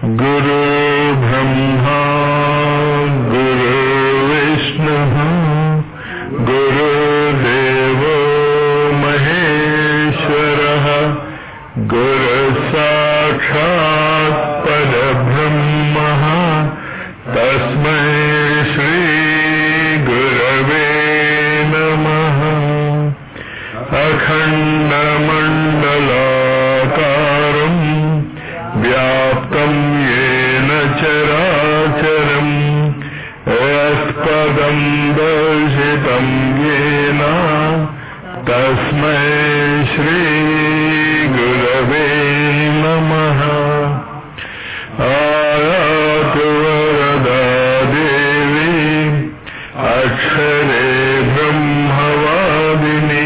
गुरु ब्रह्मा गुरु विष्णुः गुरुदेवो महेश्वरः गुरुसाक्षात् परब्रह्मः तस्मै श्रीगुरवे नमः अखण्डमण्डलाकारम् व्याप्तं येन चराचरम् यत्पदं दर्शितं येन तस्मै श्रीगुरवे नमः आयातु वरदा देवी अक्षरे ब्रह्मवादिनी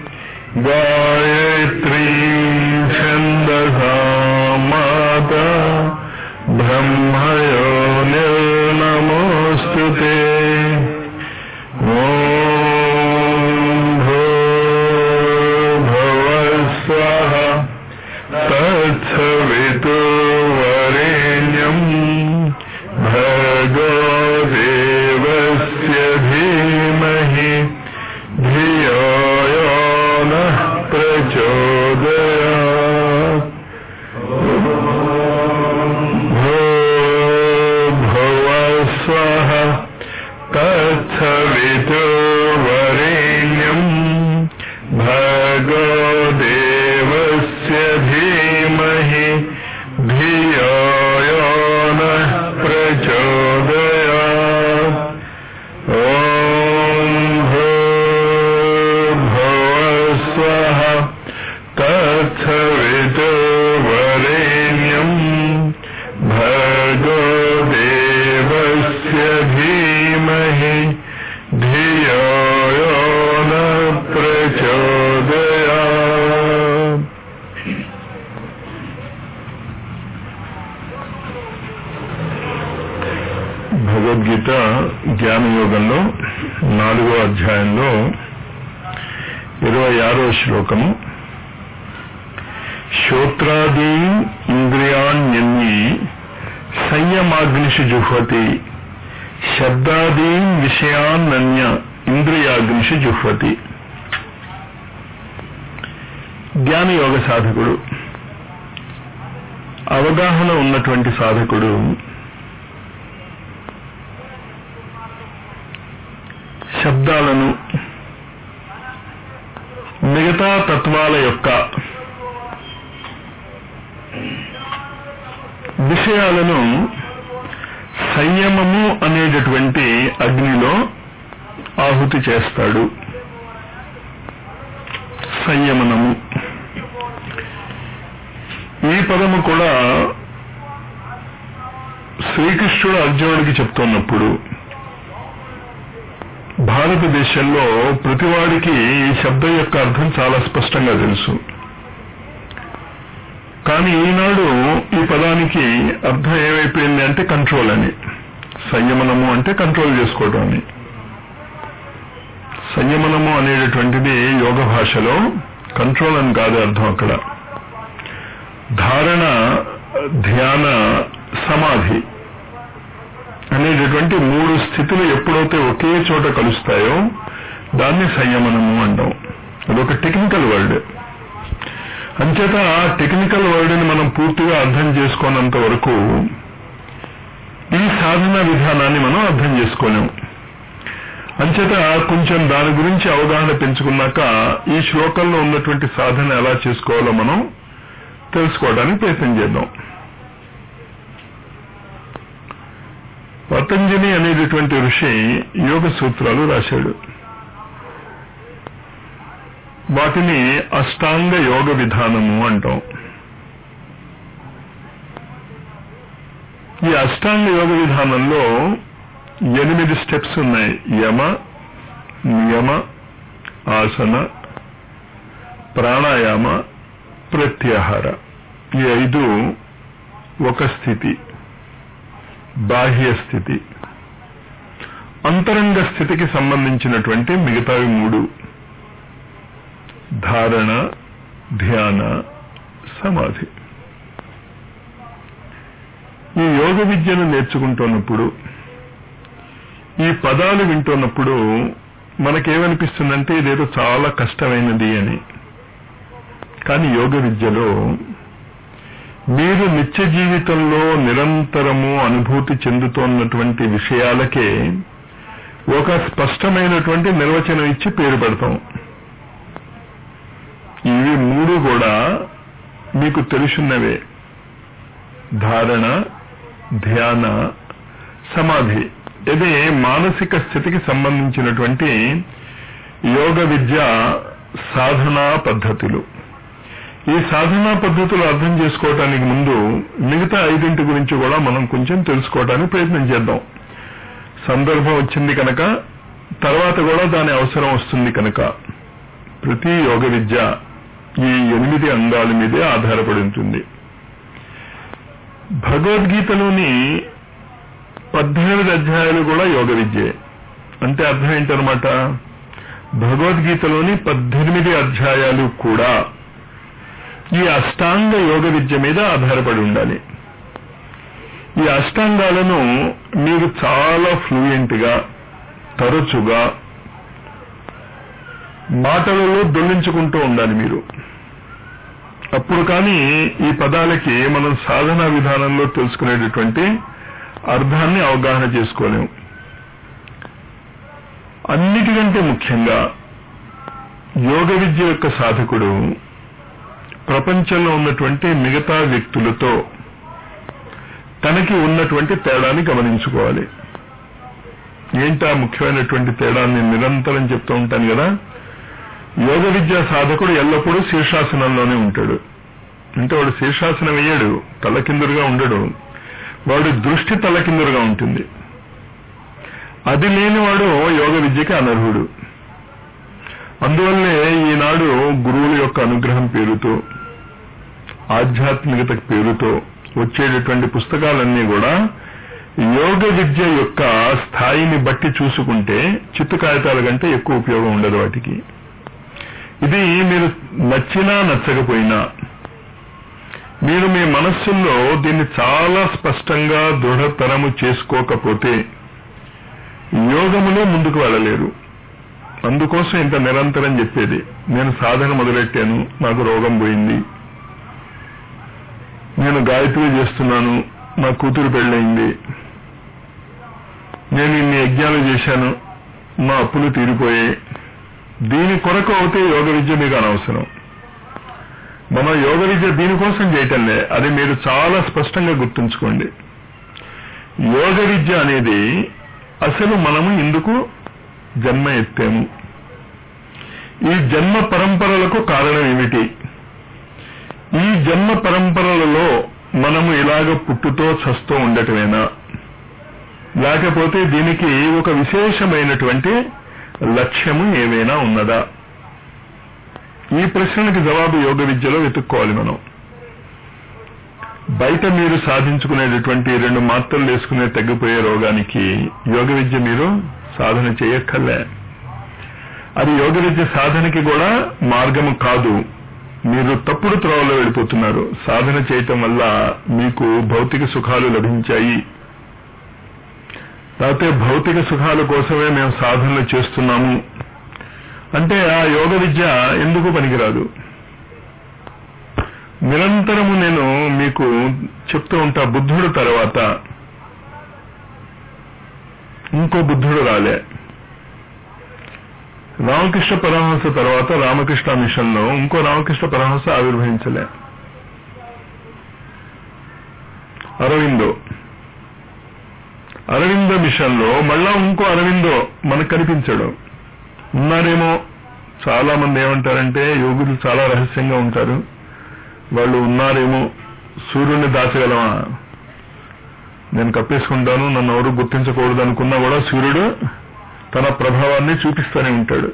गायत्रीं छन्दसा माता ब्रह्मयो निर्नमोऽस्तु ते ॐ भो भवस्वः तत्सवितो वरेण्यम् भर्गो देवस्य धीमहि धियो यो नः प्रचोदयात् भो भुवस्वः तत्सवितो वरेण्यम् भर्गो देवस्य धीमहि धियो यो नः प्रचोदयात् ॐ भो भुवस्वः तत्सवितो वरेण्यम् भर्गो देवस्य धीमहि धियो यो न प्रचोदयात् భగవద్గీత జ్ఞానయోగంలో నాలుగో అధ్యాయంలో ఇరవై ఆరో శ్లోకము శ్రోత్రాదీ ఇంద్రియాణ్యన్ని సంయమాగ్నిషు జుహ్వతి శబ్దాదీన్ విషయాన్నన్య ఇంద్రియాగ్నిషు జుహ్వతి జ్ఞానయోగ సాధకుడు అవగాహన ఉన్నటువంటి సాధకుడు శబ్దాలను మిగతా తత్వాల యొక్క విషయాలను సంయమము అనేటటువంటి అగ్నిలో ఆహుతి చేస్తాడు సంయమనము ఈ పదము కూడా శ్రీకృష్ణుడు అర్జునుడికి చెప్తున్నప్పుడు భారతదేశంలో ప్రతివాడికి ఈ శబ్దం యొక్క అర్థం చాలా స్పష్టంగా తెలుసు కానీ ఈనాడు ఈ పదానికి అర్థం ఏమైపోయింది అంటే కంట్రోల్ అని సంయమనము అంటే కంట్రోల్ చేసుకోవడం అని సంయమనము అనేటటువంటిది యోగ భాషలో కంట్రోల్ అని కాదు అర్థం అక్కడ ధారణ ధ్యాన సమాధి అనేటటువంటి మూడు స్థితులు ఎప్పుడైతే ఒకే చోట కలుస్తాయో దాన్ని సంయమనము అంటాం అదొక టెక్నికల్ వర్డ్ అంచేత ఆ టెక్నికల్ వర్డ్ని మనం పూర్తిగా అర్థం చేసుకోనంత వరకు ఈ సాధన విధానాన్ని మనం అర్థం చేసుకోలేము అంచేత కొంచెం దాని గురించి అవగాహన పెంచుకున్నాక ఈ శ్లోకంలో ఉన్నటువంటి సాధన ఎలా చేసుకోవాలో మనం తెలుసుకోవడానికి ప్రయత్నం చేద్దాం పతంజలి అనేటటువంటి ఋషి యోగ సూత్రాలు రాశాడు వాటిని అష్టాంగ యోగ విధానము అంటాం ఈ అష్టాంగ యోగ విధానంలో ఎనిమిది స్టెప్స్ ఉన్నాయి యమ నియమ ఆసన ప్రాణాయామ ప్రత్యాహార ఈ ఐదు ఒక స్థితి బాహ్య స్థితి అంతరంగ స్థితికి సంబంధించినటువంటి మిగతావి మూడు ధారణ ధ్యాన సమాధి యోగ విద్యను నేర్చుకుంటున్నప్పుడు ఈ పదాలు వింటున్నప్పుడు మనకేమనిపిస్తుందంటే ఇదేదో చాలా కష్టమైనది అని కానీ యోగ విద్యలో మీరు నిత్య జీవితంలో నిరంతరము అనుభూతి చెందుతున్నటువంటి విషయాలకే ఒక స్పష్టమైనటువంటి నిర్వచనం ఇచ్చి పేరు పెడతాం ఇవి మూడు కూడా మీకు తెలుసున్నవే ధారణ ధ్యాన సమాధి ఇది మానసిక స్థితికి సంబంధించినటువంటి యోగ విద్య సాధనా పద్ధతులు ఈ సాధనా పద్ధతులు అర్థం చేసుకోవటానికి ముందు మిగతా ఐదింటి గురించి కూడా మనం కొంచెం తెలుసుకోవడానికి ప్రయత్నం చేద్దాం సందర్భం వచ్చింది కనుక తర్వాత కూడా దాని అవసరం వస్తుంది కనుక ప్రతి యోగ విద్య ఈ ఎనిమిది అంగాల మీదే ఆధారపడి ఉంటుంది భగవద్గీతలోని పద్దెనిమిది అధ్యాయాలు కూడా యోగ విద్యే అంటే అర్థం ఏంటనమాట భగవద్గీతలోని పద్దెనిమిది అధ్యాయాలు కూడా ఈ అష్టాంగ యోగ విద్య మీద ఆధారపడి ఉండాలి ఈ అష్టాంగాలను మీరు చాలా ఫ్లూయెంట్ గా తరచుగా మాటలలో దొల్లించుకుంటూ ఉండాలి మీరు అప్పుడు కానీ ఈ పదాలకి మనం సాధనా విధానంలో తెలుసుకునేటటువంటి అర్థాన్ని అవగాహన చేసుకోలేము అన్నిటికంటే ముఖ్యంగా యోగ విద్య యొక్క సాధకుడు ప్రపంచంలో ఉన్నటువంటి మిగతా వ్యక్తులతో తనకి ఉన్నటువంటి తేడాన్ని గమనించుకోవాలి ఏంటా ముఖ్యమైనటువంటి తేడాన్ని నిరంతరం చెప్తూ ఉంటాను కదా యోగ విద్యా సాధకుడు ఎల్లప్పుడూ శీర్షాసనంలోనే ఉంటాడు అంటే వాడు శీర్షాసనం వేయడు తలకిందులుగా ఉండడు వాడి దృష్టి తలకిందులుగా ఉంటుంది అది లేనివాడు యోగ విద్యకి అనర్హుడు అందువల్లే ఈనాడు గురువుల యొక్క అనుగ్రహం పేరుతో ఆధ్యాత్మికత పేరుతో వచ్చేటటువంటి పుస్తకాలన్నీ కూడా యోగ విద్య యొక్క స్థాయిని బట్టి చూసుకుంటే చిత్తు కాగితాల కంటే ఎక్కువ ఉపయోగం ఉండదు వాటికి ఇది మీరు నచ్చినా నచ్చకపోయినా మీరు మీ మనస్సుల్లో దీన్ని చాలా స్పష్టంగా దృఢతరము చేసుకోకపోతే యోగములో ముందుకు వెళ్ళలేరు అందుకోసం ఇంత నిరంతరం చెప్పేది నేను సాధన మొదలెట్టాను నాకు రోగం పోయింది నేను గాయత్రి చేస్తున్నాను నా కూతురు పెళ్ళయింది నేను ఇన్ని యజ్ఞాలు చేశాను మా అప్పులు తీరిపోయాయి దీని కొరకు అవుతే యోగ విద్య మీకు అనవసరం మనం యోగ విద్య దీనికోసం చేయటంలే అది మీరు చాలా స్పష్టంగా గుర్తుంచుకోండి యోగ విద్య అనేది అసలు మనము ఇందుకు జన్మ ఎత్తాము ఈ జన్మ పరంపరలకు కారణం ఏమిటి ఈ జన్మ పరంపరలలో మనము ఇలాగ పుట్టుతో చస్తూ ఉండటమేనా లేకపోతే దీనికి ఒక విశేషమైనటువంటి లక్ష్యము ఏమైనా ఉన్నదా ఈ ప్రశ్నలకు జవాబు యోగ విద్యలో వెతుక్కోవాలి మనం బయట మీరు సాధించుకునేటటువంటి రెండు మాత్రలు వేసుకునే తగ్గిపోయే రోగానికి యోగ విద్య మీరు సాధన చేయక్కర్లే అది యోగ విద్య సాధనకి కూడా మార్గము కాదు మీరు తప్పుడు త్రోవలో వెళ్ళిపోతున్నారు సాధన చేయటం వల్ల మీకు భౌతిక సుఖాలు లభించాయి లేకపోతే భౌతిక సుఖాల కోసమే మేము సాధనలు చేస్తున్నాము అంటే ఆ యోగ విద్య ఎందుకు పనికిరాదు నిరంతరము నేను మీకు చెప్తూ ఉంటా బుద్ధుడు తర్వాత ఇంకో బుద్ధుడు రాలే రామకృష్ణ పరమహంస తర్వాత రామకృష్ణ మిషన్ లో ఇంకో రామకృష్ణ పరమహంస ఆవిర్భవించలే అరవిందో అరవిందో మిషన్ లో మళ్ళా ఇంకో అరవిందో మనకు కనిపించడు ఉన్నారేమో చాలా మంది ఏమంటారంటే యోగులు చాలా రహస్యంగా ఉంటారు వాళ్ళు ఉన్నారేమో సూర్యుడిని దాచగలమా నేను కప్పేసుకుంటాను నన్ను ఎవరు గుర్తించకూడదు అనుకున్నా కూడా సూర్యుడు తన ప్రభావాన్ని చూపిస్తూనే ఉంటాడు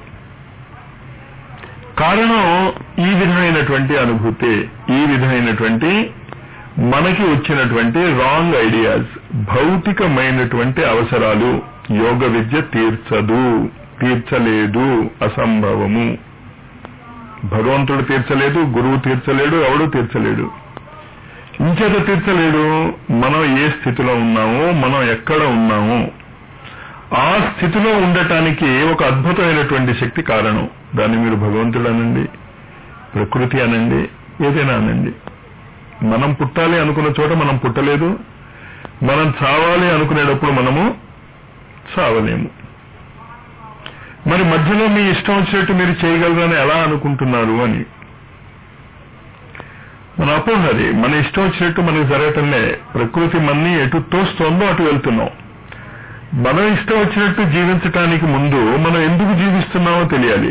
కారణం ఈ విధమైనటువంటి అనుభూతి ఈ విధమైనటువంటి మనకి వచ్చినటువంటి రాంగ్ ఐడియాస్ భౌతికమైనటువంటి అవసరాలు యోగ విద్య తీర్చదు తీర్చలేదు అసంభవము భగవంతుడు తీర్చలేదు గురువు తీర్చలేడు ఎవడు తీర్చలేడు ఇంచేత తీర్చలేడు మనం ఏ స్థితిలో ఉన్నామో మనం ఎక్కడ ఉన్నామో ఆ స్థితిలో ఉండటానికి ఒక అద్భుతమైనటువంటి శక్తి కారణం దాన్ని మీరు భగవంతుడు అనండి ప్రకృతి అనండి ఏదైనా అనండి మనం పుట్టాలి అనుకున్న చోట మనం పుట్టలేదు మనం చావాలి అనుకునేటప్పుడు మనము చావలేము మరి మధ్యలో మీ ఇష్టం వచ్చినట్టు మీరు చేయగలరని ఎలా అనుకుంటున్నారు అని మన అపోహ అది మన ఇష్టం వచ్చినట్టు మనకు జరగటంలే ప్రకృతి మన్ని ఎటు తోస్తోందో అటు వెళ్తున్నాం మనం ఇష్టం వచ్చినట్టు జీవించటానికి ముందు మనం ఎందుకు జీవిస్తున్నామో తెలియాలి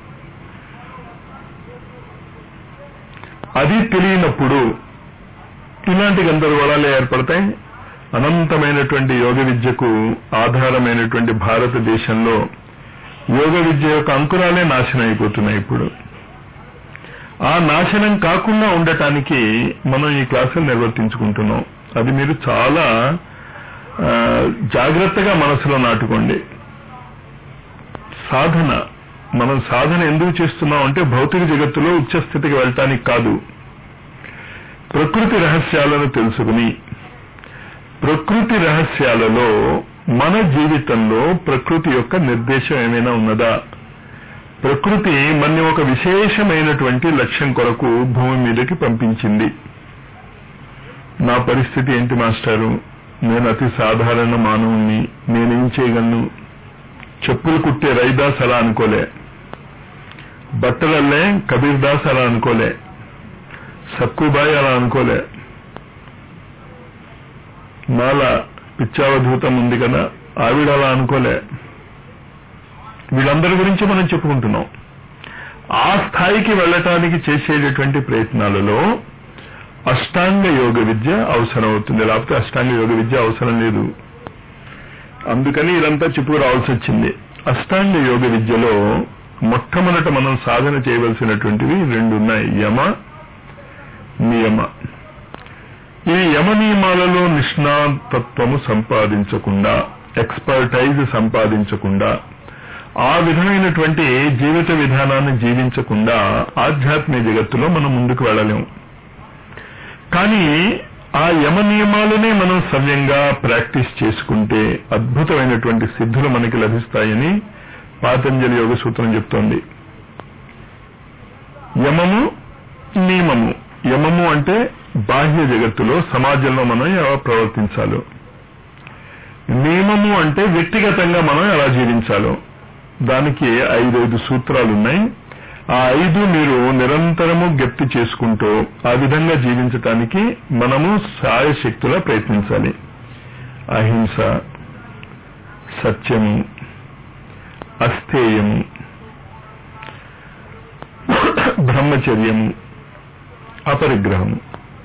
అది తెలియనప్పుడు ఇలాంటి గందరగోళాలు ఏర్పడతాయి అనంతమైనటువంటి యోగ విద్యకు ఆధారమైనటువంటి భారతదేశంలో యోగ విద్య యొక్క అంకురాలే నాశనం అయిపోతున్నాయి ఇప్పుడు ఆ నాశనం కాకుండా ఉండటానికి మనం ఈ క్లాసులు నిర్వర్తించుకుంటున్నాం అది మీరు చాలా ఆ, జాగ్రత్తగా మనసులో నాటుకోండి సాధన మనం సాధన ఎందుకు చేస్తున్నాం అంటే భౌతిక జగత్తులో ఉచ్చ స్థితికి వెళ్ళటానికి కాదు ప్రకృతి రహస్యాలను తెలుసుకుని ప్రకృతి రహస్యాలలో మన జీవితంలో ప్రకృతి యొక్క నిర్దేశం ఏమైనా ఉన్నదా ప్రకృతి మన ఒక విశేషమైనటువంటి లక్ష్యం కొరకు భూమి మీదకి పంపించింది నా పరిస్థితి ఏంటి మాస్టారు నేను అతి సాధారణ మానవుణ్ణి నేనేం చేయగలను చెప్పులు కుట్టే రైదాస్ అలా అనుకోలే బట్టలల్లే కబీర్ దాస్ అలా అనుకోలే సక్కుబాయి అలా అనుకోలే మాల పిచ్చావధూతం ఉంది కదా ఆవిడ అలా అనుకోలే వీళ్ళందరి గురించి మనం చెప్పుకుంటున్నాం ఆ స్థాయికి వెళ్ళటానికి చేసేటటువంటి ప్రయత్నాలలో అష్టాంగ యోగ విద్య అవసరం అవుతుంది లేకపోతే అష్టాంగ యోగ విద్య అవసరం లేదు అందుకని ఇదంతా చెప్పుకు రావాల్సి వచ్చింది అష్టాంగ యోగ విద్యలో మొట్టమొదట మనం సాధన చేయవలసినటువంటివి రెండు ఉన్నాయి యమ నియమ ఈ యమ నియమాలలో నిష్ణాతత్వము సంపాదించకుండా ఎక్స్పర్టైజ్ సంపాదించకుండా ఆ విధమైనటువంటి జీవిత విధానాన్ని జీవించకుండా ఆధ్యాత్మిక జగత్తులో మనం ముందుకు వెళ్ళలేము కానీ ఆ యమ నియమాలనే మనం సవ్యంగా ప్రాక్టీస్ చేసుకుంటే అద్భుతమైనటువంటి సిద్ధులు మనకి లభిస్తాయని పాతంజలి యోగ సూత్రం చెప్తోంది యమము నియమము యమము అంటే బాహ్య జగత్తులో సమాజంలో మనం ఎలా ప్రవర్తించాలో నియమము అంటే వ్యక్తిగతంగా మనం ఎలా జీవించాలో దానికి ఐదైదు సూత్రాలు ఉన్నాయి ఆ ఐదు మీరు నిరంతరము గప్తి చేసుకుంటూ ఆ విధంగా జీవించటానికి మనము సాయశక్తులా ప్రయత్నించాలి అహింస సత్యము అస్థేయము బ్రహ్మచర్యము అపరిగ్రహము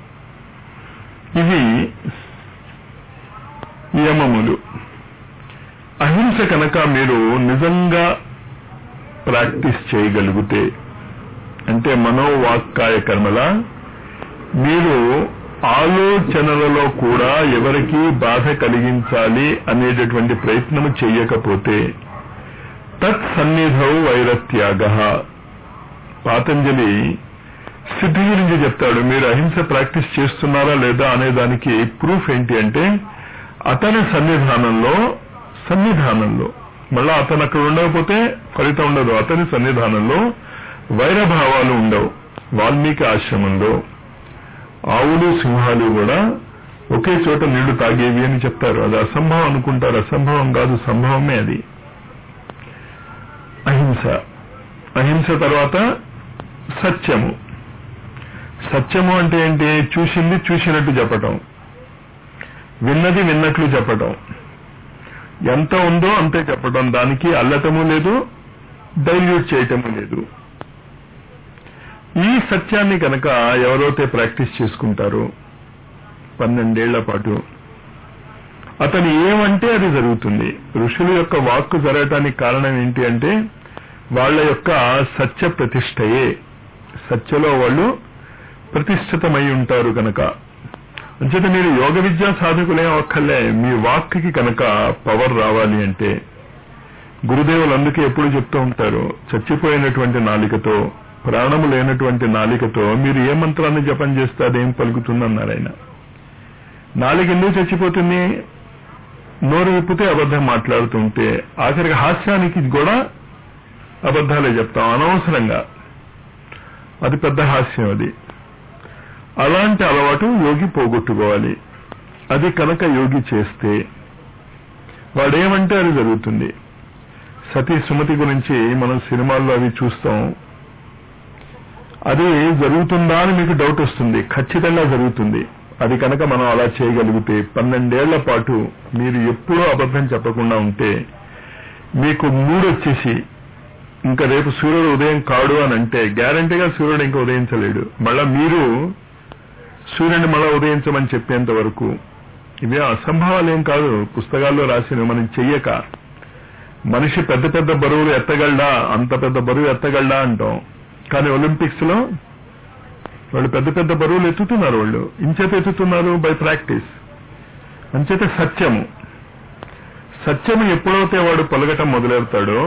ఇవి యమములు అహింస కనుక మీరు నిజంగా ప్రాక్టీస్ చేయగలిగితే అంటే మనోవాక్కాయ కర్మల మీరు ఆలోచనలలో కూడా ఎవరికి బాధ కలిగించాలి అనేటటువంటి ప్రయత్నము చెయ్యకపోతే తత్ సన్నిధౌ వైరత్యాగ పాతంజలి స్థితి గురించి చెప్తాడు మీరు అహింస ప్రాక్టీస్ చేస్తున్నారా లేదా అనే దానికి ప్రూఫ్ ఏంటి అంటే అతని సన్నిధానంలో సన్నిధానంలో మళ్ళా అతను అక్కడ ఉండకపోతే ఫలితం ఉండదు అతని సన్నిధానంలో వైరభావాలు ఉండవు వాల్మీకి ఆశ్రమంలో ఆవులు సింహాలు కూడా ఒకే చోట నీళ్లు తాగేవి అని చెప్తారు అది అసంభవం అనుకుంటారు అసంభవం కాదు సంభవమే అది అహింస అహింస తర్వాత సత్యము సత్యము అంటే ఏంటి చూసింది చూసినట్టు చెప్పటం విన్నది విన్నట్లు చెప్పటం ఎంత ఉందో అంతే చెప్పటం దానికి అల్లటము లేదు డైల్యూట్ చేయటము లేదు ఈ సత్యాన్ని కనుక ఎవరైతే ప్రాక్టీస్ చేసుకుంటారో పన్నెండేళ్ల పాటు అతను ఏమంటే అది జరుగుతుంది ఋషుల యొక్క వాక్కు జరగటానికి కారణం ఏంటి అంటే వాళ్ళ యొక్క సత్య ప్రతిష్టయే సత్యలో వాళ్ళు ప్రతిష్ఠితమై ఉంటారు కనుక అంచేత మీరు యోగ విద్యా సాధకులే ఒక్కలే మీ వాక్కి కనుక పవర్ రావాలి అంటే గురుదేవులు అందుకే ఎప్పుడు చెప్తూ ఉంటారు చచ్చిపోయినటువంటి నాలికతో ప్రాణము లేనటువంటి నాలికతో మీరు ఏ మంత్రాన్ని జపం చేస్తే అదేం పలుకుతుందన్నారు ఆయన నాలిక ఎందుకు చచ్చిపోతుంది నోరు విప్పితే అబద్ధం మాట్లాడుతుంటే ఆఖరికి హాస్యానికి కూడా అబద్ధాలే చెప్తాం అనవసరంగా అది పెద్ద హాస్యం అది అలాంటి అలవాటు యోగి పోగొట్టుకోవాలి అది కనుక యోగి చేస్తే వాడేమంటే అది జరుగుతుంది సతీ సుమతి గురించి మనం సినిమాల్లో అవి చూస్తాం అది జరుగుతుందా అని మీకు డౌట్ వస్తుంది ఖచ్చితంగా జరుగుతుంది అది కనుక మనం అలా చేయగలిగితే పన్నెండేళ్ల పాటు మీరు ఎప్పుడూ అబద్ధం చెప్పకుండా ఉంటే మీకు మూడు వచ్చేసి ఇంకా రేపు సూర్యుడు ఉదయం కాడు అని అంటే గ్యారంటీగా సూర్యుడు ఇంకా ఉదయించలేడు మళ్ళా మీరు సూర్యుడిని మళ్ళా ఉదయించమని చెప్పేంత వరకు ఇవి అసంభవాలు ఏం కాదు పుస్తకాల్లో రాసిన మనం చెయ్యక మనిషి పెద్ద పెద్ద బరువులు ఎత్తగలడా అంత పెద్ద బరువు ఎత్తగలడా అంటాం కానీ ఒలింపిక్స్ లో వాళ్ళు పెద్ద పెద్ద బరువులు ఎత్తుతున్నారు వాళ్ళు ఇంచేత ఎత్తుతున్నారు బై ప్రాక్టీస్ అంచేత సత్యము సత్యము ఎప్పుడైతే వాడు పలకటం మొదలెడతాడో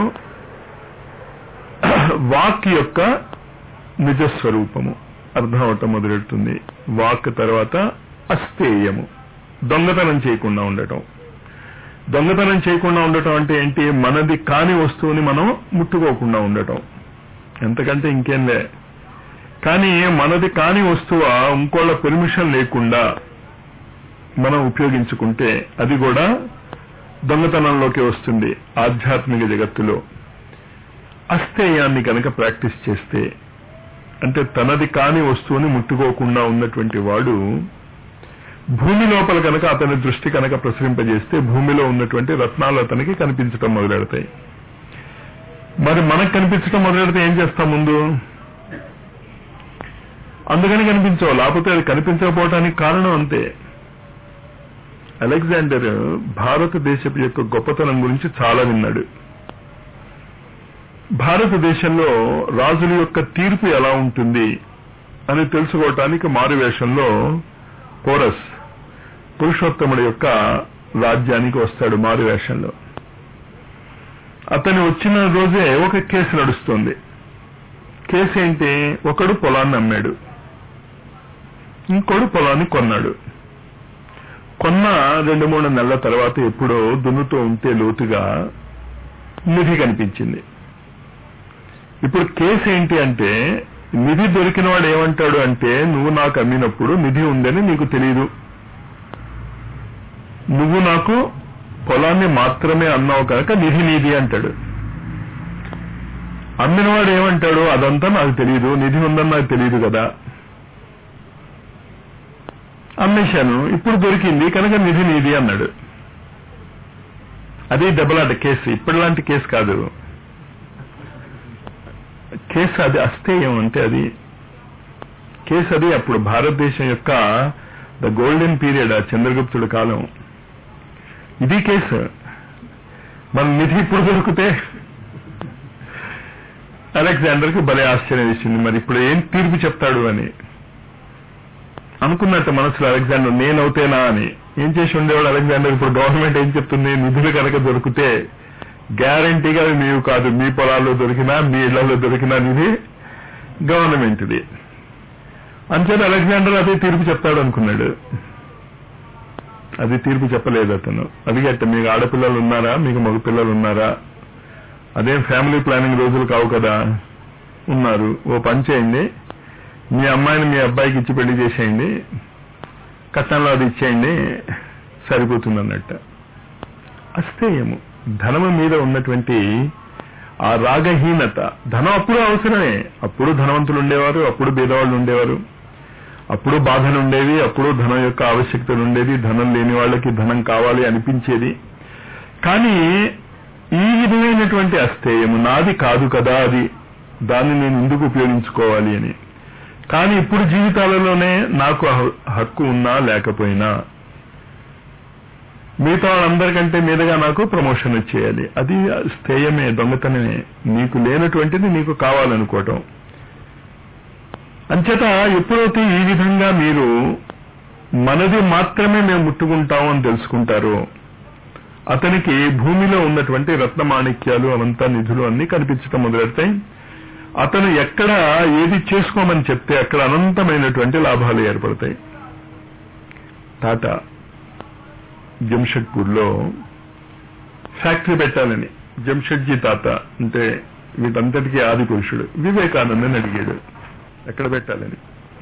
వాక్ యొక్క నిజస్వరూపము అర్థం అవటం మొదలెడుతుంది వాక్ తర్వాత అస్థేయము దొంగతనం చేయకుండా ఉండటం దొంగతనం చేయకుండా ఉండటం అంటే ఏంటి మనది కాని వస్తువుని మనం ముట్టుకోకుండా ఉండటం ఎంతకంటే ఇంకేం లే కానీ మనది కాని వస్తువు ఇంకోళ్ళ పెర్మిషన్ లేకుండా మనం ఉపయోగించుకుంటే అది కూడా దొంగతనంలోకి వస్తుంది ఆధ్యాత్మిక జగత్తులో అస్థేయాన్ని కనుక ప్రాక్టీస్ చేస్తే అంటే తనది కాని వస్తువుని ముట్టుకోకుండా ఉన్నటువంటి వాడు భూమి లోపల కనుక అతని దృష్టి కనుక ప్రసరింపజేస్తే భూమిలో ఉన్నటువంటి రత్నాలు అతనికి కనిపించటం మొదలెడతాయి మరి మనకు కనిపించటం మొదలెడితే ఏం చేస్తాం ముందు అందుకని కనిపించవు లేకపోతే అది కనిపించకపోవటానికి కారణం అంతే అలెగ్జాండర్ భారతదేశపు యొక్క గొప్పతనం గురించి చాలా విన్నాడు భారతదేశంలో రాజుల యొక్క తీర్పు ఎలా ఉంటుంది అని తెలుసుకోవటానికి మారువేషంలో పోరస్ పురుషోత్తముడి యొక్క రాజ్యానికి వస్తాడు మారువేషంలో అతను వచ్చిన రోజే ఒక కేసు నడుస్తుంది కేసు ఏంటి ఒకడు పొలాన్ని అమ్మాడు ఇంకోడు పొలాన్ని కొన్నాడు కొన్న రెండు మూడు నెలల తర్వాత ఎప్పుడో దున్నుతూ ఉంటే లోతుగా నిధి కనిపించింది ఇప్పుడు కేసు ఏంటి అంటే నిధి దొరికిన వాడు ఏమంటాడు అంటే నువ్వు నాకు అమ్మినప్పుడు నిధి ఉందని నీకు తెలియదు నువ్వు నాకు పొలాన్ని మాత్రమే అన్నావు కనుక నిధి నీది అంటాడు అమ్మినవాడు ఏమంటాడు అదంతా నాకు తెలియదు నిధి ఉందని నాకు తెలియదు కదా అమ్మేశాను ఇప్పుడు దొరికింది కనుక నిధి నీది అన్నాడు అది దెబ్బలాట కేసు ఇప్పటిలాంటి కేసు కాదు కేసు అది అస్థేయం అంటే అది కేసు అది అప్పుడు భారతదేశం యొక్క ద గోల్డెన్ పీరియడ్ ఆ చంద్రగుప్తుడి కాలం ఇది కేసు మన నిధి ఇప్పుడు దొరికితే అలెగ్జాండర్ కి భలే ఆశ్చర్యం ఇచ్చింది మరి ఇప్పుడు ఏం తీర్పు చెప్తాడు అని అనుకున్నట్టు మనసులో అలెగ్జాండర్ నేనవుతేనా అని ఏం చేసి ఉండేవాడు అలెగ్జాండర్ ఇప్పుడు గవర్నమెంట్ ఏం చెప్తుంది నిధులు కనుక దొరికితే గ్యారంటీగా అది నీవు కాదు మీ పొలాల్లో దొరికినా మీ ఇళ్లలో దొరికినా నిధి గవర్నమెంట్ది అంచేత అలెగ్జాండర్ అదే తీర్పు చెప్తాడు అనుకున్నాడు అది తీర్పు చెప్పలేదు అతను అడిగట్ట మీకు ఆడపిల్లలు ఉన్నారా మీకు మగ పిల్లలు ఉన్నారా అదేం ఫ్యామిలీ ప్లానింగ్ రోజులు కావు కదా ఉన్నారు ఓ పని చేయండి మీ అమ్మాయిని మీ అబ్బాయికి ఇచ్చి పెళ్లి చేసేయండి కట్నంలో అది ఇచ్చేయండి సరిపోతుంది అన్నట్ట అస్థేయము ధనము మీద ఉన్నటువంటి ఆ రాగహీనత ధనం అప్పుడు అవసరమే అప్పుడు ధనవంతులు ఉండేవారు అప్పుడు బీదవాళ్ళు ఉండేవారు అప్పుడు బాధలు ఉండేవి అప్పుడు ధనం యొక్క ఆవశ్యకతలు ఉండేది ధనం లేని వాళ్ళకి ధనం కావాలి అనిపించేది కానీ ఈ విధమైనటువంటి అస్థేయము నాది కాదు కదా అది దాన్ని నేను ఎందుకు ఉపయోగించుకోవాలి అని కానీ ఇప్పుడు జీవితాలలోనే నాకు హక్కు ఉన్నా లేకపోయినా మిగతా వాళ్ళందరికంటే మీదుగా నాకు ప్రమోషన్ వచ్చేయాలి అది స్థేయమే దొంగతనమే నీకు లేనటువంటిది నీకు కావాలనుకోవటం అంచేత ఎప్పుడైతే ఈ విధంగా మీరు మనది మాత్రమే మేము ముట్టుకుంటాం అని తెలుసుకుంటారో అతనికి భూమిలో ఉన్నటువంటి రత్నమాణిక్యాలు అవంతా నిధులు అన్ని కనిపించడం మొదలెడతాయి అతను ఎక్కడ ఏది చేసుకోమని చెప్తే అక్కడ అనంతమైనటువంటి లాభాలు ఏర్పడతాయి టాటా జంషెడ్పూర్లో ఫ్యాక్టరీ పెట్టాలని జంషెడ్జీ తాత అంటే వీటంతటికీ ఆది పురుషుడు వివేకానందని అడిగాడు ఎక్కడ పెట్టాలని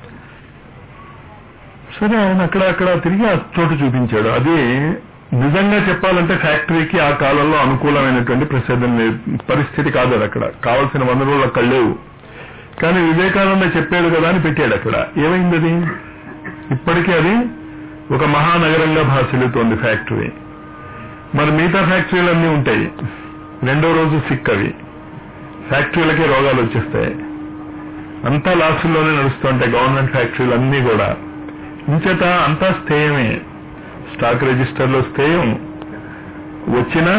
సరే ఆయన అక్కడ అక్కడ తిరిగి ఆ చోటు చూపించాడు అది నిజంగా చెప్పాలంటే ఫ్యాక్టరీకి ఆ కాలంలో అనుకూలమైనటువంటి ప్రసిద్ధ పరిస్థితి కాదు అది అక్కడ కావలసిన వనరులు అక్కడ లేవు కానీ వివేకానంద చెప్పాడు కదా అని పెట్టాడు అక్కడ ఏమైంది అది ఇప్పటికీ అది ఒక మహానగరంగా భాసిల్లుతోంది ఫ్యాక్టరీ మరి మిగతా ఫ్యాక్టరీలు అన్నీ ఉంటాయి రెండో రోజు సిక్ అవి ఫ్యాక్టరీలకే రోగాలు వచ్చేస్తాయి అంతా లాసుల్లోనే నడుస్తుంటాయి గవర్నమెంట్ ఫ్యాక్టరీలు అన్నీ కూడా ఇంచేత అంతా స్థేయమే స్టాక్ రిజిస్టర్లో స్థేయం వచ్చిన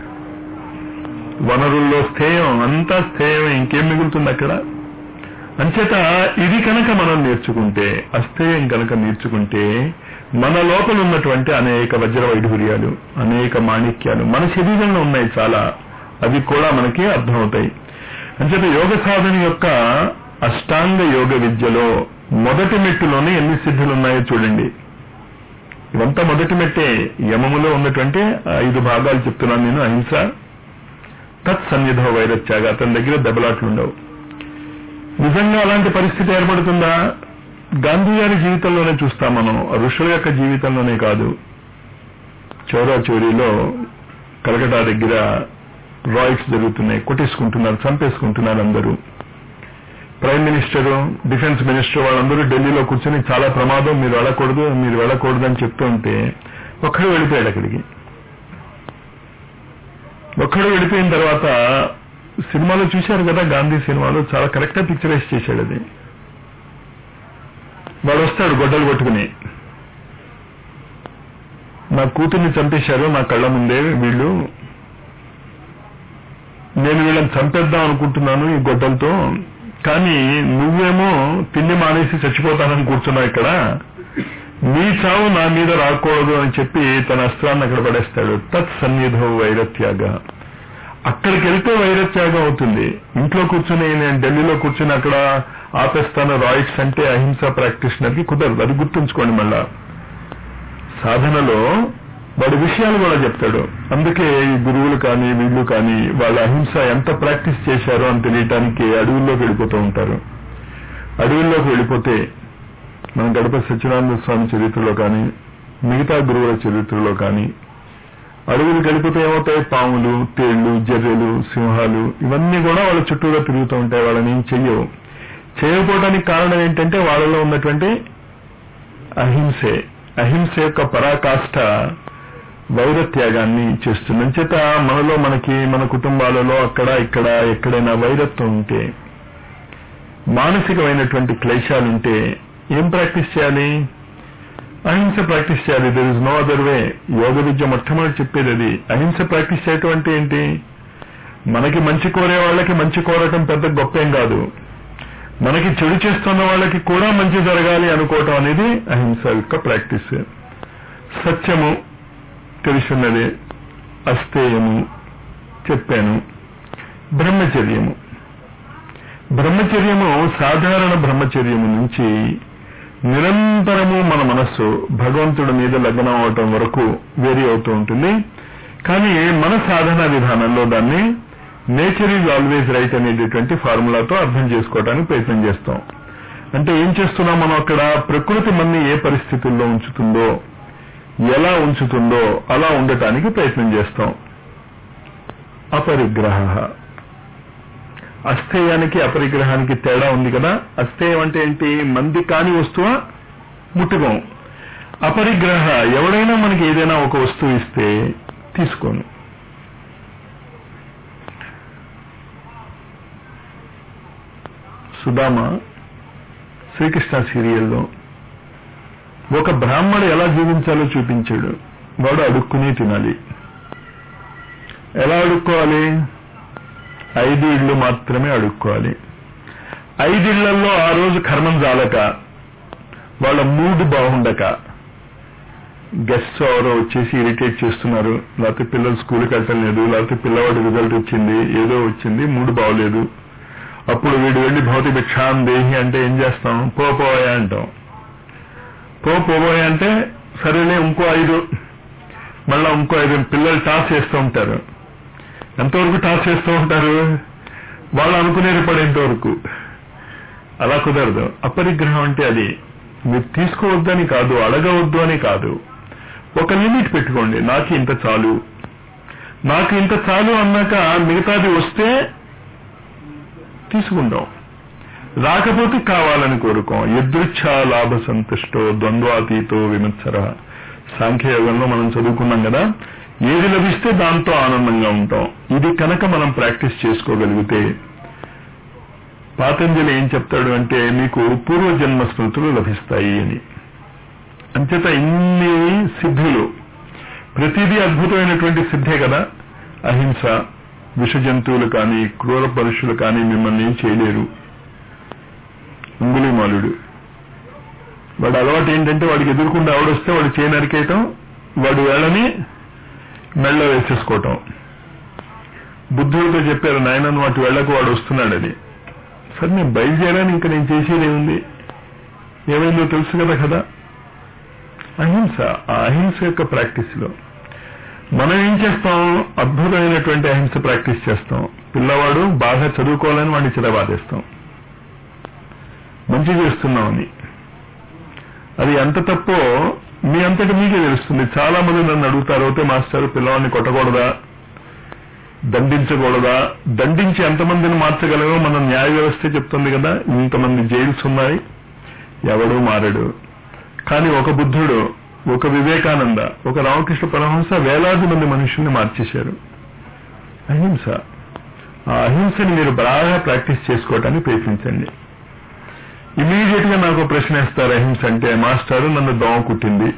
వనరుల్లో స్థేయం అంతా స్థేయమే ఇంకేం మిగులుతుంది అక్కడ అంచేత ఇది కనుక మనం నేర్చుకుంటే అస్థేయం కనుక నేర్చుకుంటే మన లోపల ఉన్నటువంటి అనేక వజ్ర వైఢూర్యాలు అనేక మాణిక్యాలు మన శరీరంలో ఉన్నాయి చాలా అవి కూడా మనకి అర్థమవుతాయి అంచేత యోగ సాధన యొక్క అష్టాంగ యోగ విద్యలో మొదటి మెట్టులోనే ఎన్ని సిద్ధులు ఉన్నాయో చూడండి ఇవంతా మొదటి మెట్టే యమములో ఉన్నటువంటి ఐదు భాగాలు చెప్తున్నాను నేను అహింస తత్ సన్నిధ వైరత్యాగ అతని దగ్గర దెబ్బలాట్లుండవు నిజంగా అలాంటి పరిస్థితి ఏర్పడుతుందా గాంధీ గారి జీవితంలోనే చూస్తాం మనం ఋషుల యొక్క జీవితంలోనే కాదు చౌరా చోరీలో కలకటా దగ్గర రాయిట్స్ జరుగుతున్నాయి కొట్టేసుకుంటున్నారు చంపేసుకుంటున్నారు అందరూ ప్రైమ్ మినిస్టర్ డిఫెన్స్ మినిస్టర్ వాళ్ళందరూ ఢిల్లీలో కూర్చొని చాలా ప్రమాదం మీరు వెళ్ళకూడదు మీరు వెళ్ళకూడదు అని చెప్తూ ఉంటే ఒక్కడు వెళ్ళిపోయాడు అక్కడికి ఒక్కడు వెళ్ళిపోయిన తర్వాత సినిమాలో చూశారు కదా గాంధీ సినిమాలో చాలా కరెక్ట్ గా పిక్చరైజ్ చేశాడు అది వాడు వస్తాడు గొడ్డలు కొట్టుకుని నా కూతుర్ని చంపేశారు నా కళ్ళ ముందే వీళ్ళు నేను వీళ్ళని చంపేద్దాం అనుకుంటున్నాను ఈ గొడ్డలతో కానీ నువ్వేమో తిండి మానేసి చచ్చిపోతానని కూర్చున్నావు ఇక్కడ నీ చావు నా మీద రాకూడదు అని చెప్పి తన అస్త్రాన్ని అక్కడ పడేస్తాడు తత్ సన్నిధో వైరత్యాగ అక్కడికి వెళ్తే వైరత్యాగం అవుతుంది ఇంట్లో కూర్చుని నేను ఢిల్లీలో కూర్చుని అక్కడ ఆపేస్తాను రాయిట్స్ అంటే అహింస ప్రాక్టీషనర్ కి కుదరదు అది గుర్తుంచుకోండి మళ్ళా సాధనలో వాడి విషయాలు కూడా చెప్తాడు అందుకే ఈ గురువులు కానీ వీళ్ళు కానీ వాళ్ళ అహింస ఎంత ప్రాక్టీస్ చేశారో అని తెలియటానికి అడవుల్లోకి వెళ్ళిపోతూ ఉంటారు అడవుల్లోకి వెళ్ళిపోతే మన గడప సత్యనారాయణ స్వామి చరిత్రలో కానీ మిగతా గురువుల చరిత్రలో కానీ అడవులు గడిపితే ఏమవుతాయి పాములు తేళ్లు జర్రెలు సింహాలు ఇవన్నీ కూడా వాళ్ళ చుట్టూరా తిరుగుతూ ఉంటాయి వాళ్ళని ఏం చెయ్యవు చేయకపోవడానికి కారణం ఏంటంటే వాళ్ళలో ఉన్నటువంటి అహింసే అహింస యొక్క పరాకాష్ఠ వైరత్యాగాన్ని చేస్తుంది అంచేత మనలో మనకి మన కుటుంబాలలో అక్కడ ఇక్కడ ఎక్కడైనా వైరత్వం ఉంటే మానసికమైనటువంటి క్లేశాలుంటే ఏం ప్రాక్టీస్ చేయాలి అహింస ప్రాక్టీస్ చేయాలి there is no other way యోగ విద్య మొట్టమొదటి చెప్పేది అది అహింస ప్రాక్టీస్ చేయటం అంటే ఏంటి మనకి మంచి కోరే వాళ్ళకి మంచి కోరటం పెద్ద గొప్ప ఏం కాదు మనకి చెడు చేస్తున్న వాళ్ళకి కూడా మంచి జరగాలి అనుకోవటం అనేది అహింస యొక్క ప్రాక్టీస్ సత్యము తెలుసున్నదే అస్థేయము చెప్పాను బ్రహ్మచర్యము బ్రహ్మచర్యము సాధారణ బ్రహ్మచర్యము నుంచి నిరంతరము మన మనస్సు భగవంతుడి మీద లగ్నం అవటం వరకు వేరీ అవుతూ ఉంటుంది కానీ మన సాధన విధానంలో దాన్ని నేచర్ ఈజ్ ఆల్వేజ్ రైట్ అనేటటువంటి ఫార్ములాతో అర్థం చేసుకోవడానికి ప్రయత్నం చేస్తాం అంటే ఏం చేస్తున్నాం మనం అక్కడ ప్రకృతి మన్ని ఏ పరిస్థితుల్లో ఉంచుతుందో ఎలా ఉంచుతుందో అలా ఉండటానికి ప్రయత్నం చేస్తాం అపరిగ్రహ అస్థేయానికి అపరిగ్రహానికి తేడా ఉంది కదా అస్థేయం అంటే ఏంటి మంది కాని వస్తువా ముట్టుకోం అపరిగ్రహ ఎవడైనా మనకి ఏదైనా ఒక వస్తువు ఇస్తే తీసుకోను సుధామ శ్రీకృష్ణ సీరియల్లో ఒక బ్రాహ్మడు ఎలా జీవించాలో చూపించాడు వాడు అడుక్కుని తినాలి ఎలా అడుక్కోవాలి ఐదు ఇళ్లు మాత్రమే అడుక్కోవాలి ఐదిళ్లలో ఆ రోజు కర్మం జాలక వాళ్ళ మూడ్ బాగుండక గెస్ట్స్ ఎవరో వచ్చేసి ఇరిటేట్ చేస్తున్నారు లేకపోతే పిల్లలు స్కూల్కి వెళ్ళటం లేదు లేకపోతే పిల్లవాడి రిజల్ట్ వచ్చింది ఏదో వచ్చింది మూడు బాగోలేదు అప్పుడు వీడు వెళ్ళి భౌతిక భిక్షాం దేహి అంటే ఏం చేస్తాం పో పోయా అంటాం పో పోబోయే అంటే సరేలే ఇంకో ఐదు మళ్ళా ఇంకో ఐదు పిల్లలు టాస్ చేస్తూ ఉంటారు ఎంతవరకు టాస్ చేస్తూ ఉంటారు వాళ్ళు అనుకునేది పడేంత వరకు అలా కుదరదు అపరిగ్రహం అంటే అది మీరు తీసుకోవద్దని కాదు అడగవద్దు అని కాదు ఒక లిమిట్ పెట్టుకోండి నాకు ఇంత చాలు నాకు ఇంత చాలు అన్నాక మిగతాది వస్తే తీసుకుంటాం రాకపోతే కావాలని కోరుకోం ఎదృచ్ఛా లాభ సంతుష్టో ద్వంద్వాతీతో విమత్సర సాంఖ్యయోగంలో మనం చదువుకున్నాం కదా ఏది లభిస్తే దాంతో ఆనందంగా ఉంటాం ఇది కనుక మనం ప్రాక్టీస్ చేసుకోగలిగితే పాతంజలి ఏం చెప్తాడు అంటే మీకు పూర్వజన్మ స్మృతులు లభిస్తాయి అని అంచేత ఇన్ని సిద్ధులు ప్రతిదీ అద్భుతమైనటువంటి సిద్ధే కదా అహింస విష జంతువులు కానీ క్రూర పరుషులు కానీ మిమ్మల్ని ఏం చేయలేరు అంగుళిమాలుడు వాడు అలవాటు ఏంటంటే వాడికి ఎదురుకుండా ఆవిడొస్తే వాడు చేయి నరికేయటం వాడు వేళని మెళ్ళ వేసేసుకోవటం బుద్ధుడితో చెప్పారు నాయన వాటి వేళ్లకు వాడు వస్తున్నాడని సరే నేను బయలుదేరాను ఇంకా నేను చేసేది ఏముంది ఏమైందో తెలుసు కదా కదా అహింస ఆ అహింస యొక్క ప్రాక్టీస్ లో మనం ఏం చేస్తాం అద్భుతమైనటువంటి అహింస ప్రాక్టీస్ చేస్తాం పిల్లవాడు బాగా చదువుకోవాలని వాడిని చిరబాదేస్తాం మంచి చేస్తున్నామని అది ఎంత తప్పో మీ అంతటి మీకే తెలుస్తుంది చాలా మంది నన్ను అడుగుతారు అయితే మాస్టర్ పిల్లవాడిని కొట్టకూడదా దండించకూడదా దండించి ఎంతమందిని మార్చగలమో మన న్యాయ వ్యవస్థ చెప్తుంది కదా ఇంతమంది జైల్స్ ఉన్నాయి ఎవడూ మారడు కానీ ఒక బుద్ధుడు ఒక వివేకానంద ఒక రామకృష్ణ పరమహంస వేలాది మంది మనుషుల్ని మార్చేశారు అహింస ఆ అహింసని మీరు బాగా ప్రాక్టీస్ చేసుకోవటానికి ప్రయత్నించండి ఇమీడియట్ గా నాకు ప్రశ్న వేస్తారు అహింస అంటే మాస్టారు నన్ను దోమ కుట్టింది